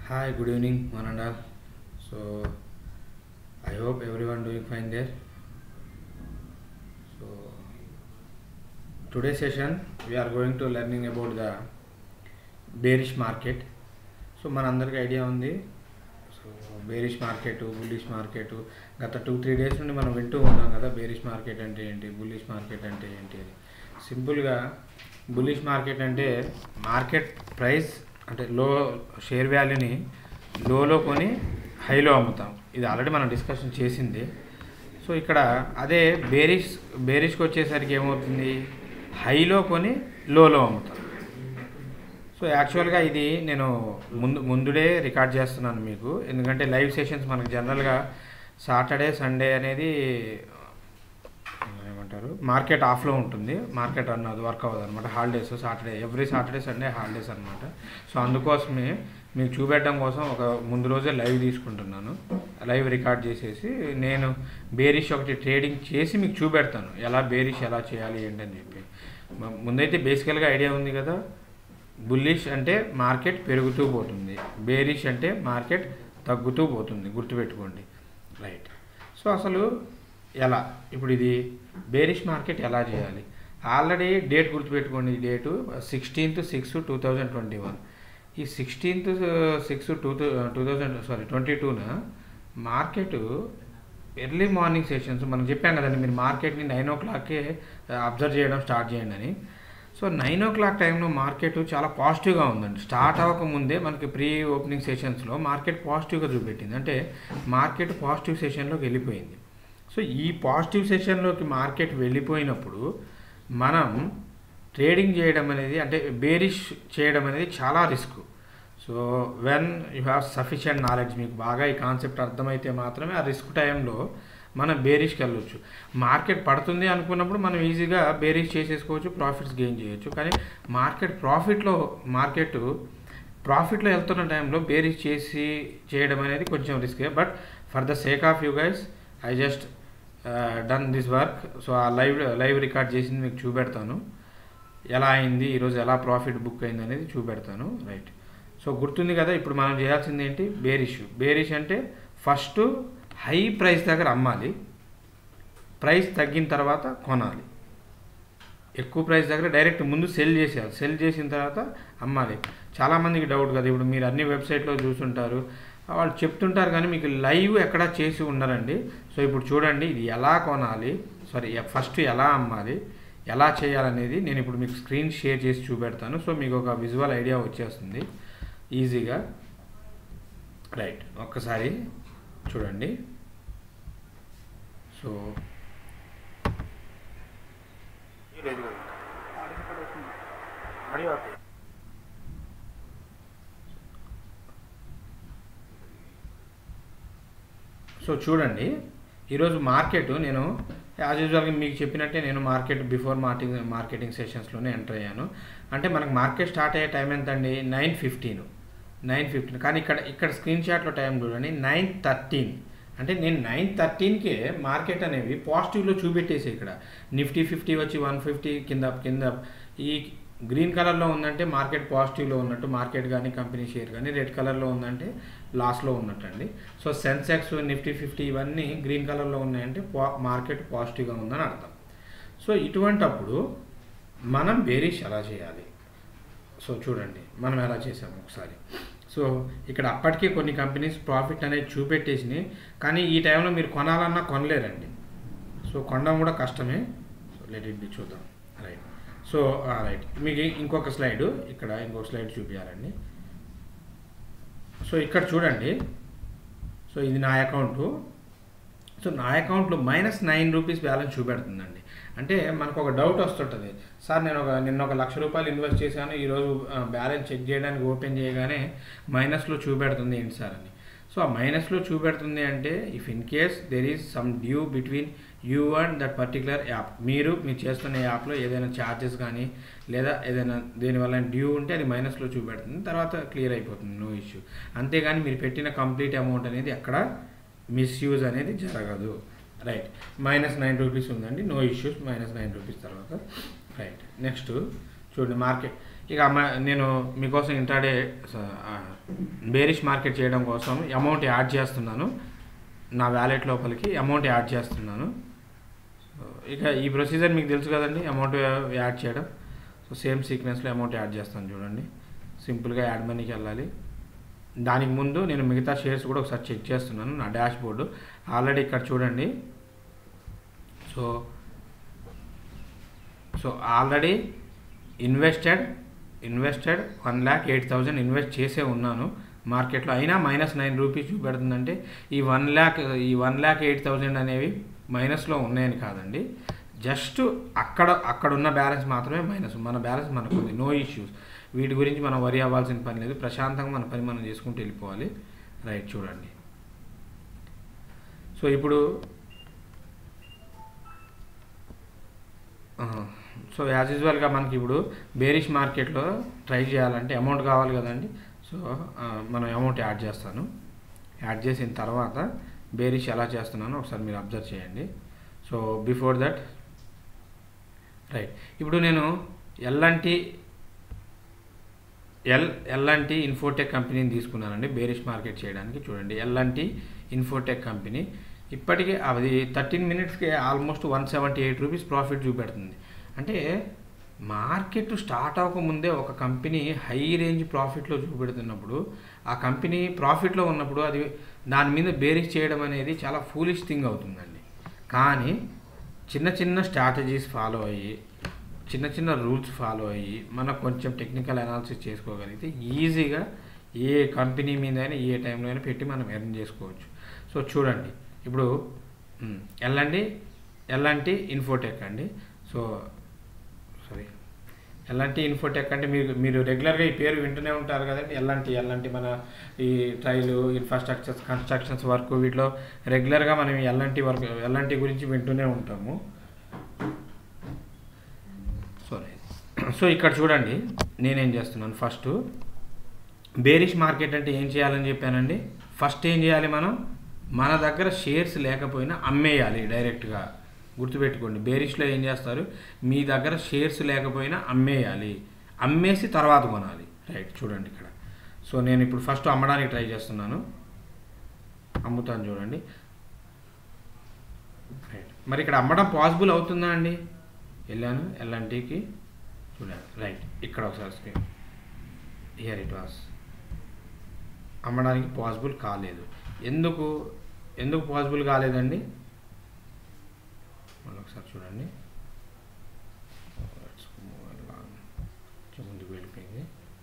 Hi, good evening, one and all. So, I hope everyone doing fine there. So, today's session we are going to learning about the bearish market. So మనందరికీ idea ఉంది so bearish market bullish market గత two three days నుండి మనం వింటూ ఉన్నాం కదా bearish market అంటే ఏంటి బుల్లిష్ మార్కెట్ అంటే ఏంటి అని సింపుల్గా బుల్లిష్ మార్కెట్ అంటే మార్కెట్ ప్రైస్ అంటే లో షేర్ వాల్యూని లోలో కొని హైలో అమ్ముతాం ఇది ఆల్రెడీ మనం డిస్కషన్ చేసింది సో ఇక్కడ అదే బేరిష్ బేరిష్కి వచ్చేసరికి ఏమవుతుంది హైలో కొని లోలో అమ్ముతాం సో యాక్చువల్గా ఇది నేను ముందు ముందుడే రికార్డ్ చేస్తున్నాను మీకు ఎందుకంటే లైవ్ సెషన్స్ మనకు జనరల్గా సాటర్డే సండే అనేది ఏమంటారు మార్కెట్ ఆఫ్లో ఉంటుంది మార్కెట్ రన్ అది వర్క్ అవ్వదు అనమాట holidays Saturday every Saturday Sunday holidays అనమాట సో అందుకోసమే మీకు చూపెట్టడం కోసం ఒక ముందు రోజే లైవ్ తీసుకుంటున్నాను లైవ్ రికార్డ్ చేసేసి నేను బేరిష్ ఒకటి ట్రేడింగ్ చేసి మీకు చూపెడతాను ఎలా బేరిష్ ఎలా చేయాలి ఏంటని చెప్పి మ- ముందైతే బేసికల్గా ఐడియా ఉంది కదా బుల్లిష్ అంటే మార్కెట్ పెరుగుతూ పోతుంది బేరిష్ అంటే మార్కెట్ తగ్గుతూ పోతుంది గుర్తుపెట్టుకోండి రైట్ సో అసలు ఎలా ఇప్పుడు ఇది బేరిష్ మార్కెట్ ఎలా చేయాలి ఆల్రెడీ డేట్ గుర్తుపెట్టుకోండి ఈ date sixteenth six two thousand twenty one ఈ sixteenth six two two thousand sorry twenty టూన మార్కెట్ ఎర్లీ మార్నింగ్ సెషన్స్ మనం చెప్పాం కదండి మీరు మార్కెట్ని నైన్ ఓ క్లాక్కే అబ్జర్వ్ చేయడం స్టార్ట్ చేయండి అని సో నైన్ ఓ క్లాక్ టైంలో మార్కెట్ చాలా పాజిటివ్గా ఉందండి స్టార్ట్ అవ్వకముందే మనకి ప్రీ ఓపెనింగ్ సెషన్స్లో మార్కెట్ పాజిటివ్గా చూపెట్టింది అంటే మార్కెట్ పాజిటివ్ సెషన్లోకి వెళ్ళిపోయింది సో ఈ పాజిటివ్ సెషన్లోకి మార్కెట్ వెళ్ళిపోయినప్పుడు మనం ట్రేడింగ్ చేయడం అనేది అంటే బేరిష్ చేయడం అనేది చాలా risk so when you have sufficient knowledge మీకు బాగా ఈ కాన్సెప్ట్ అర్థమైతే మాత్రమే ఆ రిస్క్ టైంలో మనం బేరిష్కి వెళ్ళొచ్చు మార్కెట్ పడుతుంది అనుకున్నప్పుడు మనం ఈజీగా బేరిష్ చేసేసుకోవచ్చు ప్రాఫిట్స్ గెయిన్ చేయొచ్చు కానీ మార్కెట్ ప్రాఫిట్లో మార్కెట్ ప్రాఫిట్లో వెళ్తున్న టైంలో బేరిష్ చేసి చేయడం అనేది కొంచెం రిస్కే but for the sake of you guys I just done this work so uh live live record చేసింది మీకు చూపెడతాను ఎలా అయింది ఈరోజు ఎలా ప్రాఫిట్ బుక్ అయింది అనేది చూపెడతాను రైట్ సో గుర్తుంది కదా ఇప్పుడు మనం చేయాల్సింది ఏంటి బేరిష్ బేరిష్ అంటే ఫస్ట్ హై ప్రైస్ దగ్గర అమ్మాలి ప్రైస్ తగ్గిన తర్వాత కొనాలి ఎక్కువ ప్రైస్ దగ్గర డైరెక్ట్ ముందు సెల్ చేసేయాలి సెల్ చేసిన తర్వాత అమ్మాలి చాలామందికి డౌట్ కదా ఇప్పుడు మీరు అన్ని వెబ్సైట్లో చూసుంటారు వాళ్ళు చెప్తుంటారు కానీ మీకు లైవ్ ఎక్కడా చేసి ఉండరండి సో ఇప్పుడు చూడండి ఇది ఎలా కొనాలి సారీ ఫస్ట్ ఎలా అమ్మాలి ఎలా చేయాలనేది నేను ఇప్పుడు మీకు స్క్రీన్ షేర్ చేసి చూపెడతాను సో మీకు ఒక విజువల్ ఐడియా వచ్చేస్తుంది ఈజీగా రైట్ ఒక్కసారి చూడండి సో సో చూడండి ఈరోజు మార్కెట్ నేను యాజ్ యూజువల్గా మీకు చెప్పినట్టే నేను మార్కెట్ బిఫోర్ మార్కెటింగ్ మార్కెటింగ్ సెషన్స్లోనే ఎంటర్ అయ్యాను అంటే మనకు మార్కెట్ స్టార్ట్ అయ్యే టైం ఎంత అండి నైన్ ఫిఫ్టీన్ నైన్ ఫిఫ్టీన్ కానీ ఇక్కడ ఇక్కడ స్క్రీన్ షాట్లో టైం చూడండి నైన్ థర్టీన్ అంటే నేను నైన్ థర్టీన్కే మార్కెట్ అనేవి పాజిటివ్లో చూపెట్టేసి ఇక్కడ నిఫ్టీ ఫిఫ్టీ వచ్చి వన్ ఫిఫ్టీ కింద కింద ఈ గ్రీన్ కలర్లో ఉందంటే మార్కెట్ పాజిటివ్లో ఉన్నట్టు మార్కెట్ కానీ కంపెనీ షేర్ కానీ రెడ్ కలర్లో ఉందంటే లాస్లో ఉన్నట్టు అండి సో సెన్సెక్స్ నిఫ్టీ ఫిఫ్టీ ఇవన్నీ గ్రీన్ కలర్లో ఉన్నాయంటే పా మార్కెట్ పాజిటివ్గా ఉందని అర్థం సో ఇటువంటప్పుడు మనం బేరిష్ ఎలా చేయాలి సో చూడండి మనం ఎలా చేసాము ఒకసారి సో ఇక్కడ అప్పటికే కొన్ని కంపెనీస్ ప్రాఫిట్ అనేది చూపెట్టేసినాయి కానీ ఈ టైంలో మీరు కొనాలన్నా కొనలేరండి సో కొనడం కూడా కష్టమే సో లెట్ ఇట్ బి చూద్దాం రైట్ సో రైట్ మీకు ఇంకొక స్లైడ్ ఇక్కడ ఇంకొక స్లైడ్ చూపించాలండి సో ఇక్కడ చూడండి సో ఇది నా అకౌంటు సో నా అకౌంట్లో మైనస్ నైన్ రూపీస్ బ్యాలెన్స్ చూపెడుతుందండి అంటే మనకు ఒక డౌట్ వస్తుంటుంది సార్ నేను ఒక నిన్న ఒక లక్ష రూపాయలు ఇన్వెస్ట్ చేశాను ఈరోజు బ్యాలెన్స్ చెక్ చేయడానికి ఓపెన్ చేయగానే మైనస్లో చూపెడుతుంది ఏంటి సార్ అని సో ఆ మైనస్లో చూపెడుతుంది అంటే if in case there is some due between you and that particular app మీరు మీరు చేస్తున్న యాప్లో ఏదైనా ఛార్జెస్ కానీ లేదా ఏదైనా దేనివల్ల డ్యూ ఉంటే అది మైనస్లో చూపెడుతుంది తర్వాత క్లియర్ అయిపోతుంది నో ఇష్యూ అంతేగాని మీరు పెట్టిన కంప్లీట్ అమౌంట్ అనేది ఎక్కడ మిస్యూజ్ అనేది జరగదు రైట్ మైనస్ నైన్ రూపీస్ ఉందండి no issues minus nine rupees తర్వాత రైట్ నెక్స్ట్ చూడండి మార్కెట్ ఇక అమ్మ- నేను మీకోసం ఇంట్రాడే బేరిష్ మార్కెట్ చేయడం కోసం అమౌంట్ యాడ్ చేస్తున్నాను నా వ్యాలెట్ లోపలికి అమౌంట్ యాడ్ చేస్తున్నాను సో ఇక ఈ ప్రొసీజర్ మీకు తెలుసు కదండి అమౌంట్ యాడ్ చేయడం సో సేమ్ సీక్వెన్స్లో అమౌంట్ యాడ్ చేస్తాను చూడండి సింపుల్గా యాడ్ మనీకి వెళ్ళాలి దానికి ముందు నేను మిగతా షేర్స్ కూడా ఒకసారి చెక్ చేస్తున్నాను నా డాష్ బోర్డు ఆల్రెడీ ఇక్కడ చూడండి so so already invested invested one lakh eight thousand invest చేసే ఉన్నాను మార్కెట్లో అయినా మైనస్ నైన్ రూపీస్ చూపెడుతుందంటే ఈ వన్ ల్యాక్ ఈ వన్ ల్యాక్ ఎయిట్ థౌజండ్ అనేవి మైనస్లో ఉన్నాయని కాదండి జస్ట్ అక్కడ అక్కడ ఉన్న బ్యాలెన్స్ మాత్రమే మైనస్ మన బ్యాలెన్స్ మనకు ఉంది నో ఇష్యూస్ వీటి గురించి మనం వరి అవ్వాల్సిన పని లేదు ప్రశాంతంగా మన పని మనం చేసుకుంటూ వెళ్ళిపోవాలి రైట్ చూడండి సో ఇప్పుడు సో యాజ్ యూజువల్గా మనకి ఇప్పుడు బేరిష్ మార్కెట్లో ట్రై చేయాలంటే అమౌంట్ కావాలి కదండి సో ఆ, మనం అమౌంట్ యాడ్ చేస్తాను యాడ్ చేసిన తర్వాత బేరిష్ ఎలా చేస్తున్నానో ఒకసారి మీరు అబ్జర్వ్ చేయండి సో బిఫోర్ దట్ రైట్ ఇప్పుడు నేను ఎల్ఎన్టీ ఎల్ ఎల్ఎన్టీ ఇన్ఫోటెక్ కంపెనీని తీసుకున్నానండి బేరిష్ మార్కెట్ చేయడానికి చూడండి ఎల్ఎన్టీ ఇన్ఫోటెక్ కంపెనీ ఇప్పటికే అది థర్టీన్ మినిట్స్కి almost one seventy eight rupees profit చూపెడుతుంది అంటే మార్కెట్ స్టార్ట్ అవ్వకముందే ఒక కంపెనీ హై రేంజ్ ప్రాఫిట్లో చూపెడుతున్నప్పుడు ఆ కంపెనీ ప్రాఫిట్లో ఉన్నప్పుడు అది దాని మీద బేరిష్ చేయడం అనేది చాలా ఫూలిష్ థింగ్ అవుతుందండి కానీ చిన్న చిన్న స్ట్రాటజీస్ ఫాలో అయ్యి చిన్న చిన్న రూల్స్ ఫాలో అయ్యి మనం కొంచెం టెక్నికల్ అనాలిసిస్ చేసుకోగలిగితే ఈజీగా ఏ కంపెనీ మీద అయినా ఏ టైంలో అయినా పెట్టి మనం ఎర్న్ చేసుకోవచ్చు సో చూడండి ఇప్పుడు ఎల్లండి ఎల్లంటి ఇన్ఫోటెక్ అండి సో సారీ ఎల్లంటి ఇన్ఫోటెక్ అంటే మీరు మీరు రెగ్యులర్గా ఈ పేరు వింటూనే ఉంటారు కదండి ఎల్లంటి ఎల్లంటి మన ఈ ట్రైలు ఇన్ఫ్రాస్ట్రక్చర్స్ కన్స్ట్రక్షన్స్ వర్క్ వీటిలో రెగ్యులర్గా మనం ఎల్లంటి వర్క్ ఎల్లంటి గురించి వింటూనే ఉంటాము సారీ సో ఇక్కడ చూడండి నేనేం చేస్తున్నాను ఫస్ట్ బేరిష్ మార్కెట్ అంటే ఏం చేయాలని చెప్పానండి ఫస్ట్ ఏం చేయాలి మనం మన దగ్గర షేర్స్ లేకపోయినా అమ్మేయాలి డైరెక్ట్గా గుర్తుపెట్టుకోండి బేరిష్లో ఏం చేస్తారు మీ దగ్గర షేర్స్ లేకపోయినా అమ్మేయాలి అమ్మేసి తర్వాత కొనాలి రైట్ చూడండి ఇక్కడ సో నేను ఇప్పుడు ఫస్ట్ అమ్మడానికి ట్రై చేస్తున్నాను అమ్ముతాను చూడండి రైట్ మరి ఇక్కడ అమ్మడం పాసిబుల్ అవుతుందా అండి వెళ్ళాను ఎల్ఎన్టీకి చూడండి రైట్ ఇక్కడ ఒకసారి స్క్రీన్ హియర్ ఇట్ వాస్ అమ్మడానికి పాసిబుల్ కాలేదు ఎందుకు ఎందుకు పాసిబుల్ కాలేదండి మళ్ళీ ఒకసారి చూడండి Let's move along. కొంచెం ముందుకు వెళ్ళిపోయింది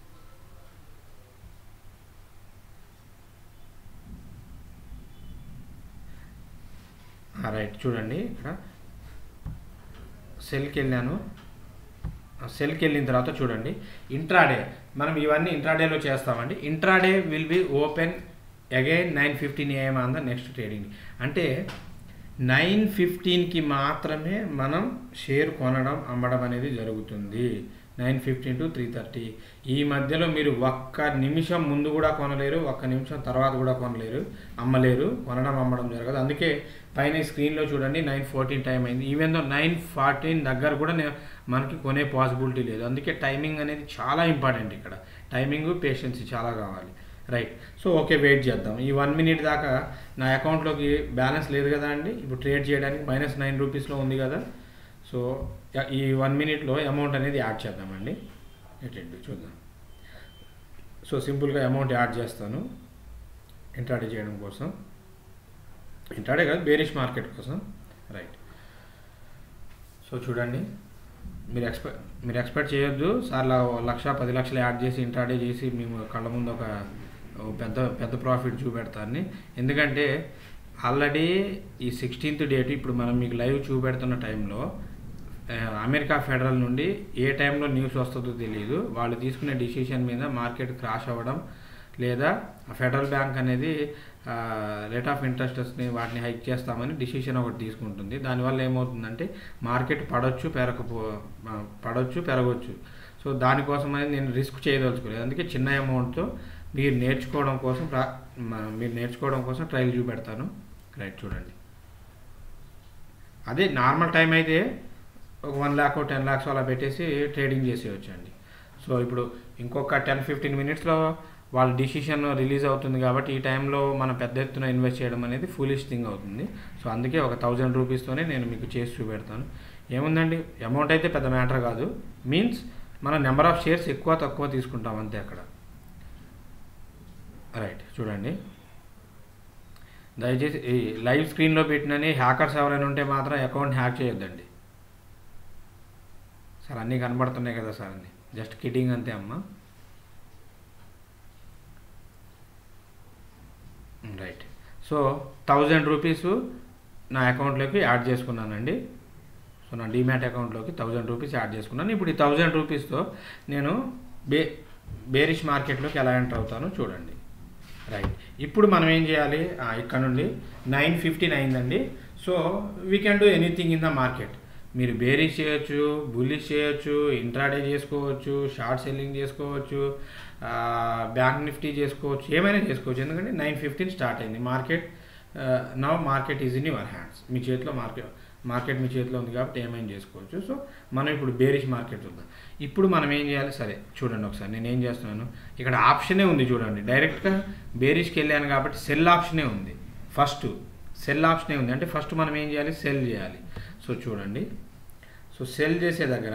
రైట్ చూడండి ఇక్కడ సెల్కి వెళ్ళాను సెల్కి వెళ్ళిన తర్వాత చూడండి ఇంట్రాడే మనం ఇవన్నీ ఇంట్రాడేలో చేస్తామండి intraday will be open again nine fifteen AM on the next trading అంటే నైన్ ఫిఫ్టీన్కి మాత్రమే మనం షేర్ కొనడం అమ్మడం అనేది జరుగుతుంది nine fifteen to three thirty ఈ మధ్యలో మీరు ఒక్క నిమిషం ముందు కూడా కొనలేరు ఒక్క నిమిషం తర్వాత కూడా కొనలేరు అమ్మలేరు కొనడం అమ్మడం జరగదు అందుకే పైన ఈ స్క్రీన్లో చూడండి నైన్ ఫోర్టీన్ టైం అయింది ఈవెన్ దో నైన్ ఫార్టీన్ దగ్గర కూడా నే- మనకి కొనే పాసిబిలిటీ లేదు అందుకే టైమింగ్ అనేది చాలా ఇంపార్టెంట్ ఇక్కడ టైమింగ్ పేషెన్సీ చాలా కావాలి రైట్ సో ఓకే వెయిట్ చేద్దాం ఈ వన్ మినిట్ దాకా నా అకౌంట్లోకి బ్యాలెన్స్ లేదు కదా అండి ఇప్పుడు ట్రేడ్ చేయడానికి మైనస్ నైన్ రూపీస్లో ఉంది కదా సో య- ఈ వన్ మినిట్లో అమౌంట్ అనేది యాడ్ చేద్దామండి ఎటెండి చూద్దాం సో సింపుల్గా అమౌంట్ యాడ్ చేస్తాను ఇంట్రాడే చేయడం కోసం ఇంట్రాడే కాదు బేరిష్ మార్కెట్ కోసం రైట్ సో చూడండి మీరు ఎక్స్పెక్ట్ మీరు ఎక్స్పెక్ట్ చేయొద్దు సార్ ల- లక్ష పది లక్షలు యాడ్ చేసి ఇంట్రాడే చేసి మేము కళ్ళ ముందు ఒక ఓ పెద్ద పెద్ద ప్రాఫిట్ చూపెడతాన్ని ఎందుకంటే ఆల్రెడీ ఈ సిక్స్టీన్త్ డేట్ ఇప్పుడు మనం మీకు లైవ్ చూపెడుతున్న టైంలో ఆ, అమెరికా ఫెడరల్ నుండి ఏ టైంలో న్యూస్ వస్తుందో తెలియదు వాళ్ళు తీసుకునే డిసిషన్ మీద మార్కెట్ క్రాష్ అవ్వడం లేదా ఫెడరల్ బ్యాంక్ అనేది రేట్ ఆఫ్ ఇంట్రెస్ట్ని వాటిని హైక్ చేస్తామని డిసిషన్ ఒకటి తీసుకుంటుంది దానివల్ల ఏమవుతుందంటే మార్కెట్ పడవచ్చు పెరగపో ఆ, పడవచ్చు పెరగవచ్చు సో దానికోసం అనేది నేను రిస్క్ చేయదలుచుకోలేదు అందుకే చిన్న అమౌంట్తో మీరు నేర్చుకోవడం కోసం ప్రా- మ- మీరు నేర్చుకోవడం కోసం ట్రయల్ చూపెడతాను రైట్ చూడండి అదే నార్మల్ టైం అయితే ఒక వన్ ల్యాక్ టెన్ ల్యాక్స్ అలా పెట్టేసి ట్రేడింగ్ చేసేయచ్చు అండి సో ఇప్పుడు ఇంకొక టెన్ ఫిఫ్టీన్ మినిట్స్లో వాళ్ళ డిసిషన్ రిలీజ్ అవుతుంది కాబట్టి ఈ టైంలో మనం పెద్ద ఎత్తున ఇన్వెస్ట్ చేయడం అనేది ఫూలిష్ థింగ్ అవుతుంది సో అందుకే ఒక థౌజండ్ రూపీస్తోనే నేను మీకు చేసి చూపెడతాను ఏముందండి అమౌంట్ అయితే పెద్ద మ్యాటర్ కాదు మీన్స్ మనం నెంబర్ ఆఫ్ షేర్స్ ఎక్కువ తక్కువ తీసుకుంటాం అంతే అక్కడ రైట్ చూడండి దయచేసి ఈ లైవ్ స్క్రీన్లో పెట్టినని హ్యాకర్స్ ఎవరైనా ఉంటే మాత్రం అకౌంట్ హ్యాక్ చేయొద్దండి సార్ అన్నీ కనబడుతున్నాయి కదా సార్ అన్నీ జస్ట్ కిటింగ్ అంతే అమ్మ రైట్ సో థౌజండ్ రూపీస్ నా అకౌంట్లోకి యాడ్ చేసుకున్నానండి సో నా డీమ్యాట్ అకౌంట్లోకి థౌజండ్ రూపీస్ యాడ్ చేసుకున్నాను ఇప్పుడు ఈ థౌజండ్ రూపీస్తో నేను బే బేరిష్ మార్కెట్లోకి ఎలా ఎంటర్ అవుతానో చూడండి రైట్ ఇప్పుడు మనం ఏం చేయాలి ఆ, ఇక్కడ నుండి నైన్ ఫిఫ్టీన్ అయిందండి so we can do anything in the market మీరు బేరీస్ చేయొచ్చు బుల్లిష్ చేయొచ్చు ఇంట్రాడే చేసుకోవచ్చు షార్ట్ సెల్లింగ్ చేసుకోవచ్చు బ్యాంక్ నిఫ్టీ చేసుకోవచ్చు ఏమైనా చేసుకోవచ్చు ఎందుకంటే నైన్ ఫిఫ్టీన్ స్టార్ట్ అయింది market now market is in your hands మీ చేతిలో మార్కెట్ మార్కెట్ మీ చేతిలో ఉంది కాబట్టి ఏమైనా చేసుకోవచ్చు సో మనం ఇప్పుడు బేరిష్ మార్కెట్ చూద్దాం ఇప్పుడు మనం ఏం చేయాలి సరే చూడండి ఒకసారి నేను ఏం చేస్తున్నాను ఇక్కడ ఆప్షనే ఉంది చూడండి డైరెక్ట్గా బేరిష్కి వెళ్ళాను కాబట్టి సెల్ ఆప్షనే ఉంది ఫస్ట్ సెల్ ఆప్షనే ఉంది అంటే ఫస్ట్ మనం ఏం చేయాలి సెల్ చేయాలి సో చూడండి సో సెల్ చేసే దగ్గర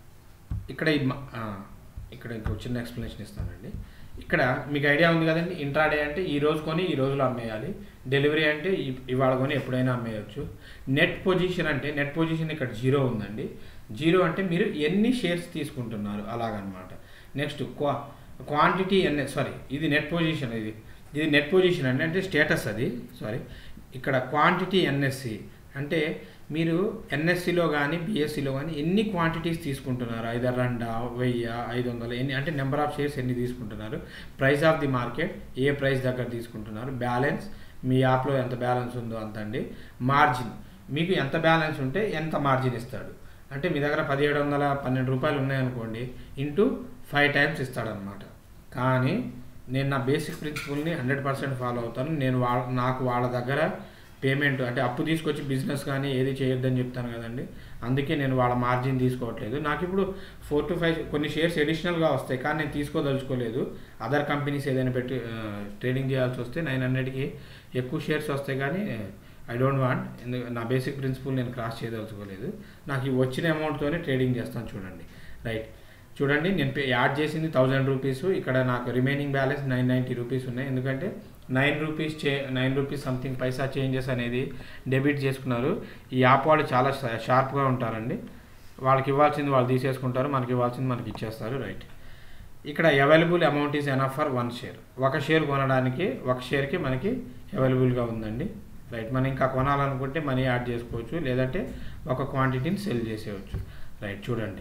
ఇక్కడ ఈ మ- ఆ, ఇక్కడ ఇంకో చిన్న ఎక్స్ప్లెనేషన్ ఇస్తానండి ఇక్కడ మీకు ఐడియా ఉంది కదండి ఇంట్రాడే అంటే ఈ రోజు కొని ఈ రోజులో అమ్మేయాలి డెలివరీ అంటే ఈ- ఇవాళ కొని ఎప్పుడైనా అమ్మేయచ్చు నెట్ పొజిషన్ అంటే నెట్ పొజిషన్ ఇక్కడ జీరో ఉందండి జీరో అంటే మీరు ఎన్ని షేర్స్ తీసుకుంటున్నారు అలాగనమాట నెక్స్ట్ క్వా క్వాంటిటీ ఎన్ సారీ ఇది నెట్ పొజిషన్ ఇది ఇది నెట్ పొజిషన్ అండి అంటే స్టేటస్ అది సారీ ఇక్కడ క్వాంటిటీ ఎన్ఎస్సి అంటే మీరు ఎన్ఎస్సిలో కానీ బిఎస్సిలో కానీ ఎన్ని క్వాంటిటీస్ తీసుకుంటున్నారు ఐదు రెండ వెయ్యి ఐదు వందలు ఎన్ని అంటే నెంబర్ ఆఫ్ షేర్స్ ఎన్ని తీసుకుంటున్నారు ప్రైస్ ఆఫ్ ది మార్కెట్ ఏ ప్రైస్ దగ్గర తీసుకుంటున్నారు బ్యాలెన్స్ మీ యాప్లో ఎంత బ్యాలెన్స్ ఉందో అంత అండి మార్జిన్ మీకు ఎంత బ్యాలెన్స్ ఉంటే ఎంత మార్జిన్ ఇస్తాడు అంటే మీ దగ్గర పదిహేడు వందల పన్నెండు రూపాయలు ఉన్నాయనుకోండి ఇంటూ ఫైవ్ టైమ్స్ ఇస్తాడనమాట కానీ నేను నా బేసిక్ ప్రిన్సిపల్ని హండ్రెడ్ పర్సెంట్ ఫాలో అవుతాను నేను వాళ్ళ నాకు వాళ్ళ దగ్గర పేమెంట్ అంటే అప్పు తీసుకొచ్చి బిజినెస్ కానీ ఏది చేయొద్దని చెప్తాను కదండి అందుకే నేను వాళ్ళ మార్జిన్ తీసుకోవట్లేదు నాకు ఇప్పుడు ఫోర్ టు ఫైవ్ కొన్ని షేర్స్ ఎడిషనల్గా వస్తాయి కానీ నేను తీసుకోదలుచుకోలేదు అదర్ కంపెనీస్ ఏదైనా పెట్టి ట్రేడింగ్ చేయాల్సి వస్తే నైన్ హండ్రెడ్కి ఎక్కువ షేర్స్ వస్తాయి కానీ ఐ డోంట్ వాంట్ ఎందుకు నా బేసిక్ ప్రిన్సిపల్ నేను క్రాస్ చేయదలుచుకోలేదు నాకు ఈ వచ్చిన అమౌంట్తోనే ట్రేడింగ్ చేస్తాను చూడండి రైట్ చూడండి నేను పే యాడ్ చేసింది థౌజండ్ రూపీస్ ఇక్కడ నాకు remaining balance nine ninety rupees ఉన్నాయి ఎందుకంటే నైన్ రూపీస్ చే నైన్ రూపీస్ సంథింగ్ పైసా చేంజెస్ అనేది డెబిట్ చేసుకున్నారు ఈ యాప్ వాళ్ళు చాలా షా- షార్ప్గా ఉంటారండి వాళ్ళకి ఇవ్వాల్సింది వాళ్ళు తీసేసుకుంటారు మనకి ఇవ్వాల్సింది మనకి ఇచ్చేస్తారు రైట్ ఇక్కడ available amount is enough for one share ఒక షేర్ కొనడానికి ఒక షేర్కి మనకి అవైలబుల్గా ఉందండి రైట్ మనం ఇంకా కొనాలనుకుంటే మనీ యాడ్ చేసుకోవచ్చు లేదంటే ఒక క్వాంటిటీని సెల్ చేసేయచ్చు రైట్ చూడండి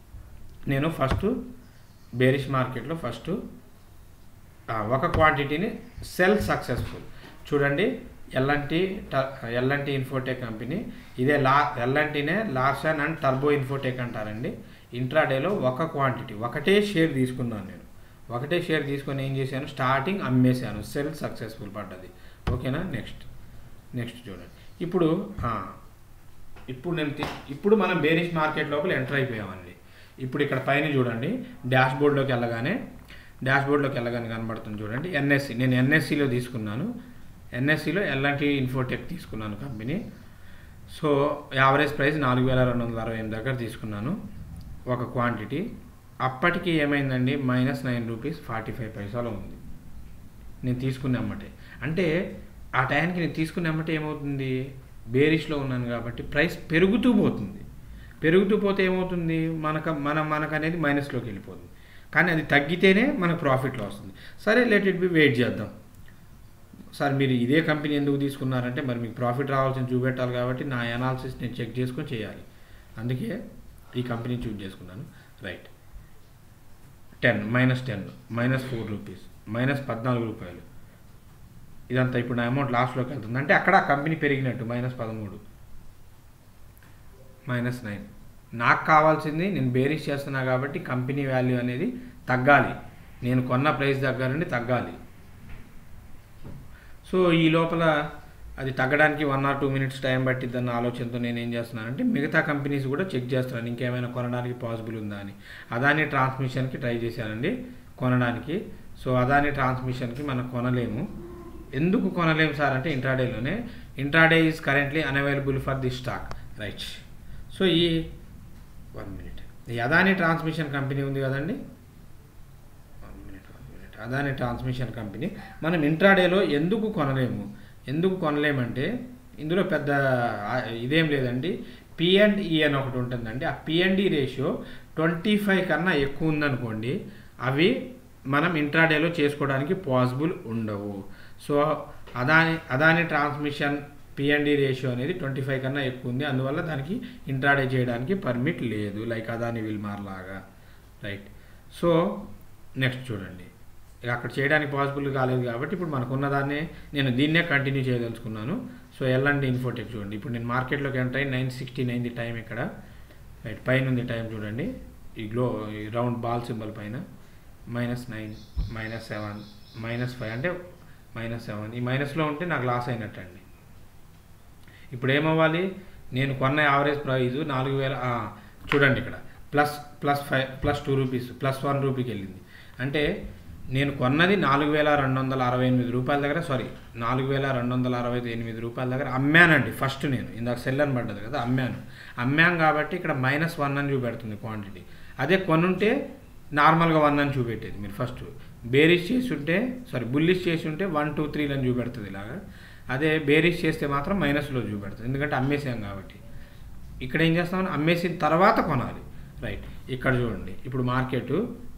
నేను ఫస్ట్ బేరిష్ మార్కెట్లో ఫస్ట్ ఒక క్వాంటిటీని సెల్ సక్సెస్ఫుల్ చూడండి ఎల్ఎన్టీ ఎల్ఎన్టీ ఇన్ఫోటెక్ కంపెనీ ఇదే లా ఎల్ఎన్టీనే లార్సన్ అండ్ టర్బో ఇన్ఫోటెక్ అంటారండి ఇంట్రాడేలో ఒక క్వాంటిటీ ఒకటే షేర్ తీసుకున్నాను నేను ఒకటే షేర్ తీసుకొని ఏం చేశాను స్టార్టింగ్ అమ్మేశాను సెల్ సక్సెస్ఫుల్ పడ్డది ఓకేనా నెక్స్ట్ నెక్స్ట్ చూడండి ఇప్పుడు ఆ, ఇప్పుడు నేను తి- ఇప్పుడు మనం బేరిష్ మార్కెట్ లోపల ఎంటర్ అయిపోయామండి ఇప్పుడు ఇక్కడ పైన చూడండి డాష్ బోర్డ్లోకి వెళ్ళగానే డాష్ బోర్డ్లోకి వెళ్ళగానే కనబడుతుంది చూడండి ఎన్ఎస్సి నేను ఎన్ఎస్సిలో తీసుకున్నాను ఎన్ఎస్సిలో ఎల్ఎన్టీ ఇన్ఫోటెక్ తీసుకున్నాను కంపెనీ సో యావరేజ్ ప్రైస్ నాలుగు వేల రెండు వందల అరవై ఎనిమిది దగ్గర తీసుకున్నాను ఒక క్వాంటిటీ అప్పటికి ఏమైందండి minus nine rupees forty five పైసాలో ఉంది నేను తీసుకునే అమ్మటే అంటే ఆ టైంకి నేను తీసుకునే అమ్మటే ఏమవుతుంది బేరిష్లో ఉన్నాను కాబట్టి ప్రైస్ పెరుగుతూ పోతుంది పెరుగుతూ పోతే ఏమవుతుంది మనకు మన మనకు అనేది మైనస్లోకి వెళ్ళిపోతుంది కానీ అది తగ్గితేనే మనకు ప్రాఫిట్లో వస్తుంది సరే లెట్ ఇట్ బి వెయిట్ చేద్దాం సార్ మీరు ఇదే కంపెనీ ఎందుకు తీసుకున్నారంటే మరి మీకు ప్రాఫిట్ రావాల్సింది చూపెట్టాలి కాబట్టి నా అనాలిసిస్ నేను చెక్ చేసుకొని చేయాలి అందుకే ఈ కంపెనీ చూజ్ చేసుకున్నాను right ten minus ten minus four rupees minus పద్నాలుగు రూపాయలు ఇదంతా ఇప్పుడు నా అమౌంట్ లాస్ట్లోకి వెళ్తుంది అంటే అక్కడ ఆ కంపెనీ పెరిగినట్టు మైనస్ పదమూడు మైనస్ నైన్ నాకు కావాల్సింది నేను బేరీస్ చేస్తున్నా కాబట్టి కంపెనీ వాల్యూ అనేది తగ్గాలి నేను కొన్న ప్రైస్ దగ్గర నుండి తగ్గాలి సో ఈ లోపల అది తగ్గడానికి one or two minutes time పట్టిద్దన్న ఆలోచనతో నేను ఏం చేస్తున్నానంటే మిగతా కంపెనీస్ కూడా చెక్ చేస్తున్నాను ఇంకేమైనా కొనడానికి పాసిబుల్ ఉందా అని అదాని ట్రాన్స్మిషన్కి ట్రై చేశానండి కొనడానికి సో అదాని ట్రాన్స్మిషన్కి మనం కొనలేము ఎందుకు కొనలేము సార్ అంటే ఇంట్రాడేలోనే intraday is currently unavailable for the stock right so ఈ వన్ మినిట్ ఈ అదాని ట్రాన్స్మిషన్ కంపెనీ ఉంది కదండి one minute one minute Adani transmission company మనం ఇంట్రాడేలో ఎందుకు కొనలేము ఎందుకు కొనలేమంటే ఇందులో పెద్ద ఆ, ఇదేం లేదండి పి అండ్ ఈ అని ఒకటి ఉంటుందండి ఆ P and E ratio twenty five కన్నా ఎక్కువ ఉందనుకోండి అవి మనం ఇంట్రాడేలో చేసుకోవడానికి పాసిబుల్ ఉండవు so Adani Adani transmission PMD ratio అనేది ట్వంటీ ఫైవ్ కన్నా ఎక్కువ ఉంది అందువల్ల దానికి ఇంట్రాడే చేయడానికి పర్మిట్ లేదు లైక్ అదాని విల్మార్ లాగా రైట్ సో నెక్స్ట్ చూడండి ఇక అక్కడ చేయడానికి పాసిబుల్ కాలేదు కాబట్టి ఇప్పుడు మనకున్న దాన్నే నేను దీన్నే కంటిన్యూ చేయదలుచుకున్నాను సో ఎల్లండి ఇన్ఫోటెక్ చూడండి ఇప్పుడు నేను మార్కెట్లోకి ఎంటర్ అయ్యి నైన్ సిక్స్టీ నైన్ది టైం ఇక్కడ రైట్ పైన ఉంది టైం చూడండి ఈ గ్లో ఈ రౌండ్ బాల్ సింబల్ పైన minus nine minus seven minus five అంటే మైనస్ సెవెన్ ఈ మైనస్లో ఉంటే నాకు లాస్ అయినట్టు అండి ఇప్పుడు ఏమవ్వాలి నేను కొన్న యావరేజ్ ప్రైజు నాలుగు వేల ఆ, చూడండి ఇక్కడ plus plus five plus two rupees plus one రూపీకి వెళ్ళింది అంటే నేను కొన్నది నాలుగు వేల రెండు వందల అరవై ఎనిమిది రూపాయల దగ్గర సారీ నాలుగు వేల రెండు వందల అరవై ఎనిమిది రూపాయల దగ్గర అమ్మానండి ఫస్ట్ నేను ఇందాక సెల్ అని పడ్డది కదా అమ్మాను అమ్మాను కాబట్టి ఇక్కడ మైనస్ వన్ అని చూపెడుతుంది క్వాంటిటీ అదే కొనుంటే నార్మల్గా వన్ అని చూపెట్టేది మీరు ఫస్ట్ బేరీస్ చేసి ఉంటే సారీ బుల్లిష్ చేసి ఉంటే వన్ టూ త్రీ అని చూపెడుతుంది ఇలాగా అదే బేరీస్ చేస్తే మాత్రం మైనస్లో చూపెడుతుంది ఎందుకంటే అమ్మేసాం కాబట్టి ఇక్కడ ఏం చేస్తామని అమ్మేసిన తర్వాత కొనాలి రైట్ ఇక్కడ చూడండి ఇప్పుడు మార్కెట్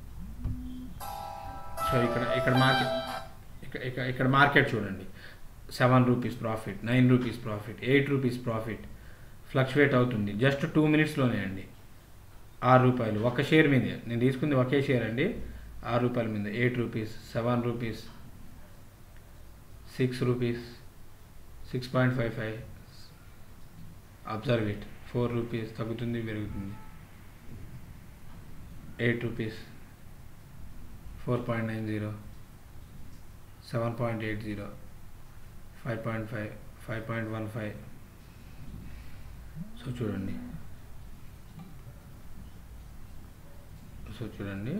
సో ఇక్కడ ఇక్కడ మార్కెట్ ఇక్కడ ఇక్కడ ఇక్కడ మార్కెట్ చూడండి seven rupees profit nine rupees profit eight rupees profit fluctuate అవుతుంది జస్ట్ టూ మినిట్స్లోనే అండి ఆరు రూపాయలు ఒక షేర్ మీద నేను తీసుకుంది ఒకే షేర్ అండి ఆరు రూపాయల మీద eight rupees seven rupees six rupees six point five five observe it four rupees తగ్గుతుంది పెరుగుతుంది eight rupees four point nine zero seven point eight zero five point five five point one five so చూడండి so చూడండి